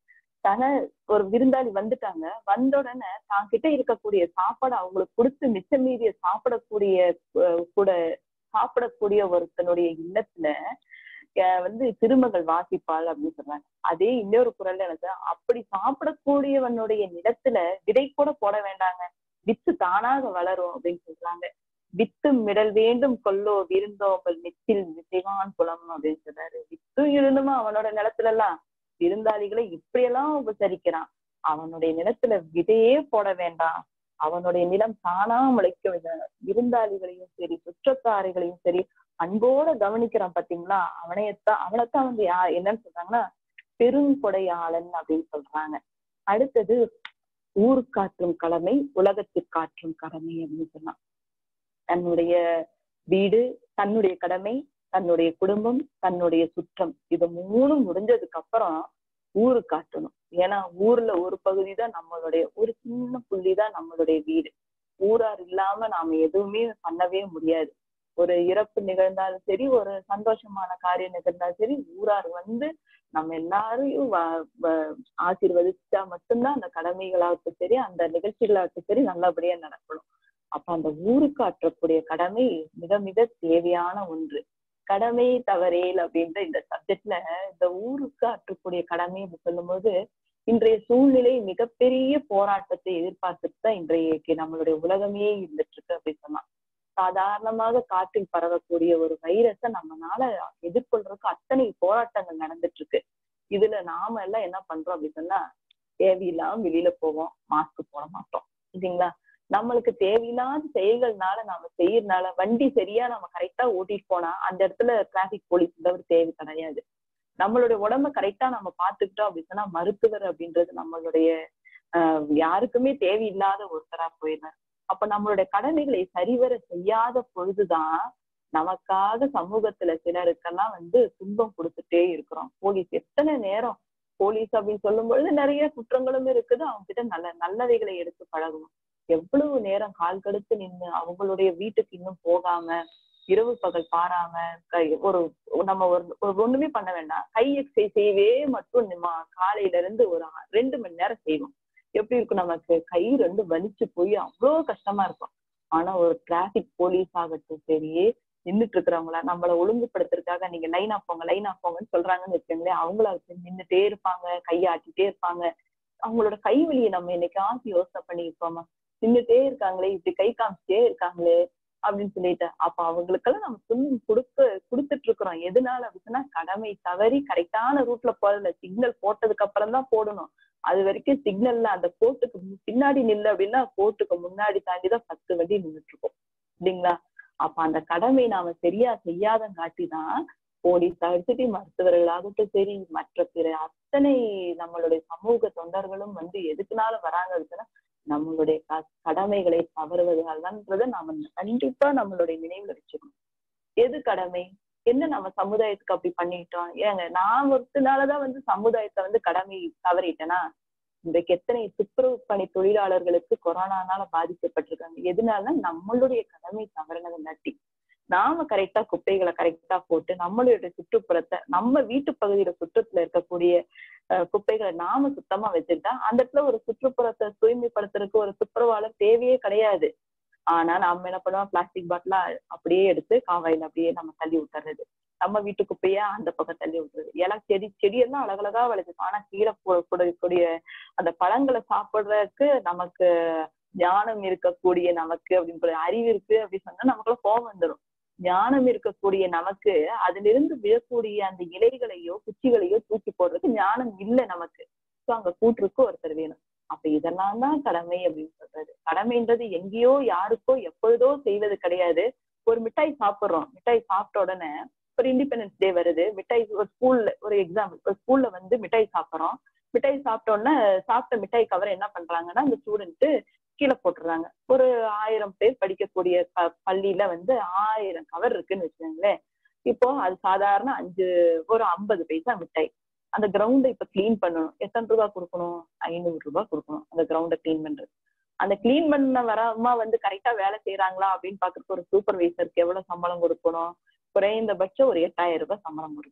Speaker 1: தன ஒரு விருந்தாளி வந்துட்டாங்க வந்த உடனே தான் கிட்ட இருக்கக்கூடிய சாப்பாடு அவங்களுக்கு கொடுத்து மிச்ச மீதிய சாப்பிடக்கூடிய அஹ், கூட சாப்பிடக்கூடிய ஒருத்தனுடைய இல்லத்துல அஹ், வந்து திருமகள் வாசிப்பாள் அப்படின்னு சொல்றாங்க அதே இன்னொரு குரல்ல எனக்கு அப்படி சாப்பிடக்கூடியவனுடைய நிலத்துல விதை கூட போட வேண்டாங்க வித்து தானாக வளரும் அப்படின்னு சொல்றாங்க வித்து மிடல் வேண்டும் கொல்லோ விருந்தோம்பல் நித்தில் விதைவான் குலம் அப்படின்னு சொல்றாரு வித்தும் இருந்துமா அவனோட நிலத்துல எல்லாம் விருந்தாளிகளை இப்படியெல்லாம் உபசரிக்கிறான் அவனுடைய நிலத்துல விதையே போட வேண்டாம் அவனுடைய நிலம் தானா முளைக்க விட- விருந்தாளிகளையும் சரி சுற்றத்தாரைகளையும் சரி அன்போட கவனிக்கிறான் பாத்தீங்களா அவனையத்தான் அவனைத்தான் வந்து யா என்னன்னு சொல்றாங்கன்னா பெருங்கொடையாளன் அப்படின்னு சொல்றாங்க அடுத்தது ஊருக்காற்றும் கடமை உலகத்திற்காற்றும் கடமை அப்படின்னு சொன்னான் தன்னுடைய வீடு தன்னுடைய கடமை தன்னுடைய குடும்பம் தன்னுடைய சுற்றம் இது மூணும் முடிஞ்சதுக்கு அப்புறம் ஊரு காட்டணும் ஏன்னா ஊர்ல ஒரு பகுதி தான் நம்மளுடைய ஒரு சின்ன புள்ளி தான் நம்மளுடைய வீடு ஊரார் இல்லாம நாம எதுவுமே பண்ணவே முடியாது ஒரு இறப்பு நிகழ்ந்தாலும் சரி ஒரு சந்தோஷமான காரியம் நிகழ்ந்தாலும் சரி ஊரார் வந்து நம்ம எல்லாரையும் வ- வ- ஆசீர்வதிச்சா மட்டும்தான் அந்த கடமைகளாகட்டும் சரி அந்த நிகழ்ச்சிகளாகட்டும் சரி நல்லபடியா நடக்கணும் அப்ப அந்த ஊருக்கு ஆற்றக்கூடிய கடமை மிக மிக தேவையான ஒன்று கடமை தவறேல் அப்படின்ற இந்த சப்ஜெக்ட்ல இந்த ஊருக்கு ஆற்றக்கூடிய கடமை அப்படின்னு சொல்லும்போது இன்றைய சூழ்நிலை மிகப்பெரிய போராட்டத்தை எதிர்பார்த்துட்டு தான் இன்றைய நம்மளுடைய உலகமே இருந்துட்டு இருக்கு அப்படின்னு சொன்னா சாதாரணமாக காற்றில் பரவக்கூடிய ஒரு வைரஸை நம்மனால எதிர்கொள்றதுக்கு அத்தனை போராட்டங்கள் நடந்துட்டு இருக்கு இதுல நாம எல்லாம் என்ன பண்றோம் அப்படின்னு சொன்னா தேவையில்லாம வெளியில போவோம் மாஸ்க் போட மாட்டோம் இல்லைங்களா நம்மளுக்கு தேவையில்லாத செயல்கள்னால நாம செய்யறதுனால வண்டி சரியா நம்ம கரெக்டா ஓட்டிட்டு போனா அந்த இடத்துல டிராபிக் போலீஸ் ஒரு தேவை கிடையாது நம்மளுடைய உடம்ப கரெக்டா நம்ம பாத்துக்கிட்டோம் அப்படின்னு சொன்னா மருத்துவர் அப்படின்றது நம்மளுடைய ஆஹ் யாருக்குமே தேவையில்லாத ஒருத்தரா போயிடுறாரு அப்ப நம்மளுடைய கடமைகளை சரிவர செய்யாத பொழுதுதான் நமக்காக சமூகத்துல சிலருக்கெல்லாம் வந்து துன்பம் கொடுத்துட்டே இருக்கிறோம் போலீஸ் எத்தனை நேரம் போலீஸ் அப்படின்னு சொல்லும் பொழுது நிறைய குற்றங்களும் இருக்குது அவங்க கிட்ட நல்ல நல்லவைகளை எடுத்து பழகணும் எவ்வளவு நேரம் கால் கடுத்து நின்னு அவங்களுடைய வீட்டுக்கு இன்னும் போகாம இரவு பகல் பாராம கை- ஒரு நம்ம ஒரு ஒரு ஒண்ணுமே பண்ண வேண்டாம் கை எக்ஸசைஸே மட்டும் நம்ம காலையில இருந்து ஒரு ஆ- ரெண்டு மணி நேரம் செய்வோம் எப்படி இருக்கும் நமக்கு கை ரெண்டு வலிச்சு போய் அவ்வளவு கஷ்டமா இருக்கும் ஆனா ஒரு டிராபிக் போலீஸ் ஆகட்டும் சரி நின்னுட்டு இருக்கிறவங்கள நம்மள ஒழுங்குபடுத்துறதுக்காக நீங்க லைனா போங்க லைனா போங்கன்னு சொல்றாங்கன்னு வச்சுக்கோங்களேன் அவங்கள நின்னுட்டே இருப்பாங்க கையாட்டிட்டே இருப்பாங்க அவங்களோட கை வலியை நம்ம என்னைக்காவது யோசனை பண்ணிருப்போமா நின்னுட்டே இருக்காங்களே இப்படி கை காமிச்சிட்டே இருக்காங்களே அப்படின்னு சொல்லிட்டு அப்ப அவங்களுக்கெல்லாம் நம்ம துன்பம் கொடுக்க கொடுத்துட்டு இருக்கிறோம் எதனால அப்படின்னா கடமை தவறி கரெக்டான ரூட்ல போறதுல சிக்னல் போட்டதுக்கு அப்புறம் தான் போடணும் அது வரைக்கும் சிக்னல்ல அந்த கோட்டுக்கு மு- பின்னாடி நில்லு அப்படின்னா கோட்டுக்கு முன்னாடி தாண்டி தான் பத்து வண்டி நின்றுட்டு இருக்கோம் இல்லைங்களா அப்ப அந்த கடமை நாம சரியா செய்யாதங்காட்டி தான் போலீஸ் ஆகட்டும் மருத்துவர்களாகட்டும் சரி மற்ற பிற அத்தனை நம்மளுடைய சமூக தொண்டர்களும் வந்து எதுக்குனால வராங்க அப்படின்னா நம்மளுடைய க- கடமைகளை தவறுவதால்தான்றதை நாம கண்டிப்பா நம்மளுடைய நினைவுல வச்சுக்கணும் எது கடமை என்ன நம்ம சமுதாயத்துக்கு அப்படி பண்ணிட்டோம் ஏங்க நான் ஒருத்தனாலதான் வந்து சமுதாயத்தை வந்து கடமை தவறிட்டேனா இன்றைக்கு எத்தனை துப்புரவு பணி தொழிலாளர்களுக்கு கொரோனானால பாதிக்கப்பட்டிருக்காங்க எதனால நம்மளுடைய கடமை தவறினது நட்டி நாம கரெக்டா குப்பைகளை கரெக்டா போட்டு நம்மளுடைய சுற்றுப்புறத்தை நம்ம வீட்டு பகுதியில சுற்றத்துல இருக்கக்கூடிய அஹ், குப்பைகளை நாம சுத்தமா வச்சுக்கிட்டா அந்த இடத்துல ஒரு சுற்றுப்புறத்தை தூய்மைப்படுத்துறதுக்கு ஒரு துப்புரவாளர் தேவையே கிடையாது ஆனா நாம என்ன பண்ணுவோம் பிளாஸ்டிக் பாட்டிலா அப்படியே எடுத்து காவாயில அப்படியே நம்ம தள்ளி விட்டுறது நம்ம வீட்டு குப்பையா அந்த பக்கம் தள்ளி விட்டுறது ஏன்னா செடி செடியெல்லாம் அழகழகா வளைச்சு ஆனா கீழே போ- போடக்கூடிய அந்த பழங்களை சாப்பிடுறதுக்கு நமக்கு ஞானம் இருக்கக்கூடிய நமக்கு அப்படின்னு சொல்லி அறிவு இருக்கு அப்படின்னு சொன்னா நமக்குள்ள கோபம் வந்துடும் ஞானம் இருக்கக்கூடிய நமக்கு அதுல இருந்து விழக்கூடிய அந்த இலைகளையோ குச்சிகளையோ தூக்கி போடுறதுக்கு ஞானம் இல்லை நமக்கு சோ அங்க கூற்றுக்கு ஒருத்தர் வேணும் அப்ப இதெல்லாம் தான் கடமை அப்படின்னு சொல்றது கடமைன்றது எங்கேயோ யாருக்கோ எப்பொழுதோ செய்வது கிடையாது ஒரு மிட்டாய் சாப்பிடுறோம் மிட்டாய் சாப்பிட்ட உடனே ஒரு இண்டிபெண்டன்ஸ் டே வருது மிட்டாய் ஒரு ஸ்கூல்ல ஒரு எக்ஸாம்பிள் ஒரு ஸ்கூல்ல வந்து மிட்டாய் சாப்பிடுறோம் மிட்டாய் சாப்பிட்ட உடனே சாப்பிட்ட மிட்டாய் கவர் என்ன பண்றாங்கன்னா அந்த ஸ்டூடெண்ட் கீழே போட்டுறாங்க ஒரு ஆயிரம் பேர் படிக்கக்கூடிய ப- பள்ளியில வந்து ஆயிரம் கவர் இருக்குன்னு வச்சுக்கோங்களேன் இப்போ அது சாதாரண அஞ்சு ஒரு ஐம்பது பைசா மிட்டாய் அந்த கிரவுண்டை இப்ப க்ளீன் பண்ணணும் எத்தனை ரூபாய் கொடுக்கணும் ஐநூறு ரூபாய் கொடுக்கணும் அந்த கிரவுண்டை க்ளீன் பண்றது அந்த க்ளீன் பண்ண வரமா வந்து கரெக்டா வேலை செய்யறாங்களா அப்படின்னு பாக்குறதுக்கு ஒரு சூப்பர்வைசருக்கு எவ்வளவு சம்பளம் கொடுக்கணும் குறைந்தபட்சம் ஒரு எட்டாயிரம் ரூபாய் சம்பளம் கொடுக்கணும்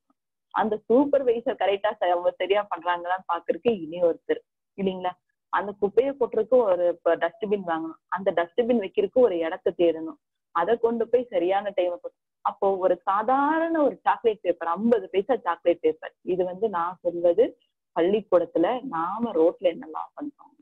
Speaker 1: அந்த சூப்பர்வைசர் கரெக்டா அவங்க சரியா பண்றாங்களான்னு பாக்குறதுக்கு இனி ஒருத்தர் இல்லைங்களா அந்த குப்பையை கொட்டுறதுக்கு ஒரு டஸ்ட்பின் வாங்கணும் அந்த டஸ்ட்பின் வைக்கிறதுக்கு ஒரு இடத்த தேடணும் அதை கொண்டு போய் சரியான டைம் அப்போ ஒரு சாதாரண ஒரு சாக்லேட் பேப்பர் ஐம்பது பைசா சாக்லேட் பேப்பர் இது வந்து நான் சொல்வது பள்ளிக்கூடத்துல நாம ரோட்ல என்னெல்லாம் பண்றோம்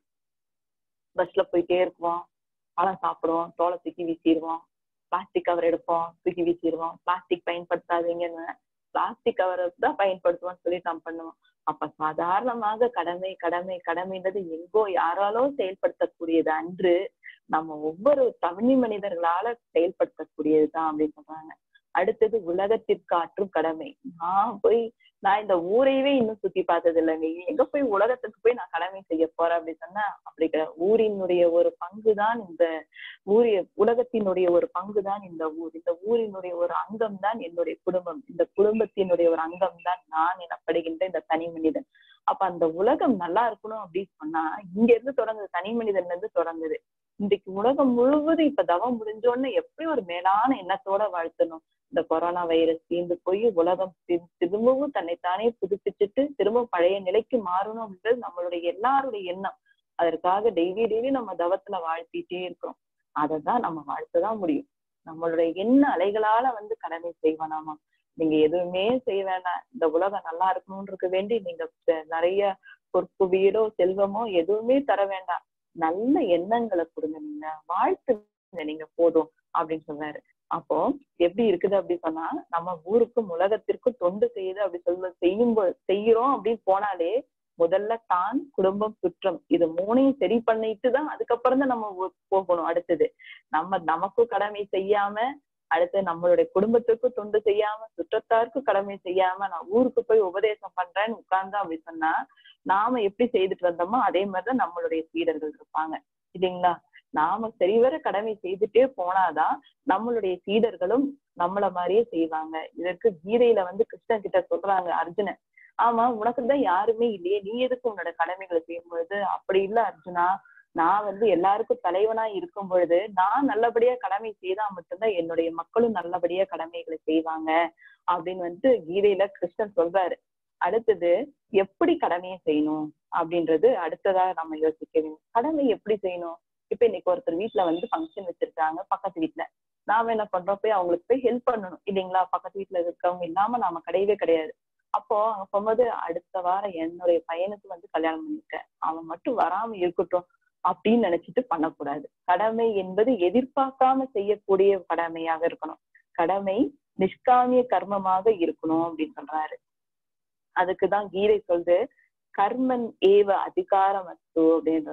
Speaker 1: பஸ்ல போயிட்டே இருக்குவோம் பழம் சாப்பிடுவோம் தோலை தூக்கி வீசிடுவோம் பிளாஸ்டிக் கவர் எடுப்போம் தூக்கி வீசிடுவோம் பிளாஸ்டிக் பயன்படுத்தாதீங்கன்னு பிளாஸ்டிக் கவரை தான் பயன்படுத்துவோம்னு சொல்லி நம்ம பண்ணுவோம் அப்ப சாதாரணமாக கடமை கடமை கடமைன்றது எங்கோ யாராலோ செயல்படுத்தக்கூடியது அன்று நம்ம ஒவ்வொரு தனி மனிதர்களால செயல்படுத்தக்கூடியதுதான் அப்படின்னு சொல்றாங்க அடுத்தது உலகத்திற்கு ஆற்றும் கடமை நான் போய் நான் இந்த ஊரையவே இன்னும் சுத்தி பார்த்தது இல்லைங்க எங்க போய் உலகத்துக்கு போய் நான் கடமை செய்ய போறேன் அப்படின்னு சொன்னா அப்படி கிடையாது ஊரினுடைய ஒரு பங்குதான் இந்த ஊரிய உலகத்தினுடைய ஒரு பங்குதான் இந்த ஊர் இந்த ஊரினுடைய ஒரு அங்கம் தான் என்னுடைய குடும்பம் இந்த குடும்பத்தினுடைய ஒரு அங்கம் தான் நான் எனப்படுகின்ற இந்த தனி மனிதன் அப்ப அந்த உலகம் நல்லா இருக்கணும் அப்படின்னு சொன்னா இங்க இருந்து தொடங்குது தனி மனிதன்ல இருந்து தொடங்குது இன்றைக்கு உலகம் முழுவதும் இப்ப தவம் முடிஞ்சோன்னு எப்படி ஒரு மேலான எண்ணத்தோட வாழ்த்தணும் இந்த கொரோனா வைரஸ் தீர்ந்து போய் உலகம் திரும்பவும் தன்னைத்தானே புதுப்பிச்சுட்டு திரும்ப பழைய நிலைக்கு மாறணும் அப்படின்றது நம்மளுடைய எல்லாருடைய எண்ணம் அதற்காக டெய்லி டெய்லி நம்ம தவத்துல வாழ்த்திட்டே இருக்கோம் அதை தான் நம்ம வாழ்த்ததான் முடியும் நம்மளுடைய எண்ண அலைகளால வந்து கடமை செய்வானாமா நீங்க எதுவுமே செய்ய வேண்டாம் இந்த உலகம் நல்லா இருக்கணும்ன்றது வேண்டி நீங்க நிறைய பொறுப்பு வீடோ செல்வமோ எதுவுமே தர வேண்டாம் நல்ல எண்ணங்களை கொடுங்க நீங்க வாழ்த்துங்க நீங்க போதும் அப்படின்னு சொன்னாரு அப்போ எப்படி இருக்குது அப்படி சொன்னா நம்ம ஊருக்கும் உலகத்திற்கும் தொண்டு செய்யுது அப்படி சொல்ல செய்யும் செய்யறோம் அப்படின்னு போனாலே முதல்ல தான் குடும்பம் சுற்றம் இது மூணையும் சரி பண்ணிட்டு தான் அதுக்கப்புறம் தான் நம்ம போகணும் அடுத்தது நம்ம நமக்கும் கடமை செய்யாம அடுத்து நம்மளுடைய குடும்பத்துக்கும் தொண்டு செய்யாம சுற்றத்தாருக்கும் கடமை செய்யாம நான் ஊருக்கு போய் உபதேசம் பண்றேன்னு உட்கார்ந்தா அப்படி சொன்னா நாம எப்படி செய்துட்டு வந்தோமோ அதே மாதிரிதான் நம்மளுடைய சீடர்கள் இருப்பாங்க இல்லைங்களா நாம சரிவர கடமை செய்துட்டே போனாதான் நம்மளுடைய சீடர்களும் நம்மள மாதிரியே செய்வாங்க இதற்கு கீதையில வந்து கிருஷ்ணன் கிட்ட சொல்றாங்க அர்ஜுனன் ஆமா உனக்கு தான் யாருமே இல்லையே நீ எதுக்கு உன்னோட கடமைகளை செய்யும் பொழுது அப்படி இல்ல அர்ஜுனா நான் வந்து எல்லாருக்கும் தலைவனா இருக்கும் பொழுது நான் நல்லபடியா கடமை செய்தா மட்டும்தான் என்னுடைய மக்களும் நல்லபடியா கடமைகளை செய்வாங்க அப்படின்னு வந்துட்டு கீதையில கிருஷ்ணன் சொல்றாரு அடுத்தது எப்படி கடமையை செய்யணும் அப்படின்றது அடுத்ததா நம்ம யோசிக்க வேண்டும் கடமை எப்படி செய்யணும் இப்ப இன்னைக்கு ஒருத்தர் வீட்டுல வந்து ஃபங்க்ஷன் வச்சிருக்காங்க பக்கத்து வீட்டுல நாம என்ன பண்றோம் போய் அவங்களுக்கு போய் ஹெல்ப் பண்ணணும் இல்லைங்களா பக்கத்து வீட்டுல இருக்கவங்க இல்லாம நாம கிடையவே கிடையாது அப்போ அங்க போகும்போது அடுத்த வாரம் என்னுடைய பையனுக்கு வந்து கல்யாணம் பண்ணிருக்கேன் அவன் மட்டும் வராம இருக்கட்டும் அப்படின்னு நினைச்சிட்டு பண்ணக்கூடாது கடமை என்பது எதிர்பார்க்காம செய்யக்கூடிய கடமையாக இருக்கணும் கடமை நிஷ்காமிய கர்மமாக இருக்கணும் அப்படின்னு சொல்றாரு அதுக்குதான் கீதை சொல்றது கர்மன் ஏவ அதிகாரம் அஸ்து அப்படின்ற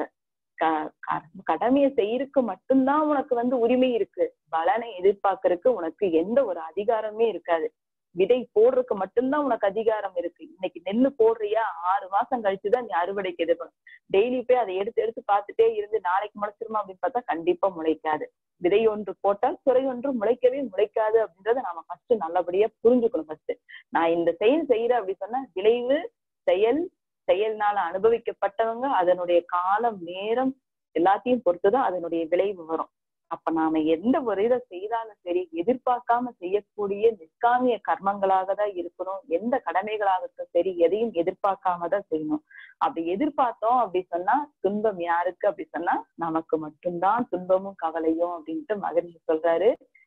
Speaker 1: கடமையை செய்யறதுக்கு மட்டும்தான் உனக்கு வந்து உரிமை இருக்கு பலனை எதிர்பார்க்கறதுக்கு உனக்கு எந்த ஒரு அதிகாரமே இருக்காது விதை போடுறதுக்கு மட்டும்தான் உனக்கு அதிகாரம் இருக்கு இன்னைக்கு நெல்லு போடுறியா ஆறு மாசம் கழிச்சுதான் நீ அறுவடைக்கு எதிர்பார்க்கணும் டெய்லி போய் அதை எடுத்து எடுத்து பார்த்துட்டே இருந்து நாளைக்கு முளைச்சிருமா அப்படின்னு பார்த்தா கண்டிப்பா முளைக்காது விதை ஒன்று போட்டால் துறை ஒன்று முளைக்கவே முளைக்காது அப்படின்றத நாம ஃபர்ஸ்ட் நல்லபடியா புரிஞ்சுக்கணும் ஃபர்ஸ்ட் நான் இந்த செயல் செய்யறேன் அப்படி சொன்னா விளைவு செயல் செயல்னால அனுபவிக்கப்பட்டவங்க அதனுடைய காலம் நேரம் எல்லாத்தையும் பொறுத்துதான் அதனுடைய விளைவு வரும் அப்ப நாம எந்த ஒரு இதை செய்தாலும் சரி எதிர்பார்க்காம செய்யக்கூடிய நிஷ்காமிய கர்மங்களாக தான் இருக்கணும் எந்த கடமைகளாகட்டும் சரி எதையும் எதிர்பார்க்காம தான் செய்யணும் அப்படி எதிர்பார்த்தோம் அப்படி சொன்னா துன்பம் யாருக்கு அப்படி சொன்னா நமக்கு மட்டும்தான் துன்பமும் கவலையும் அப்படின்ட்டு மகரிஷி சொல்றாரு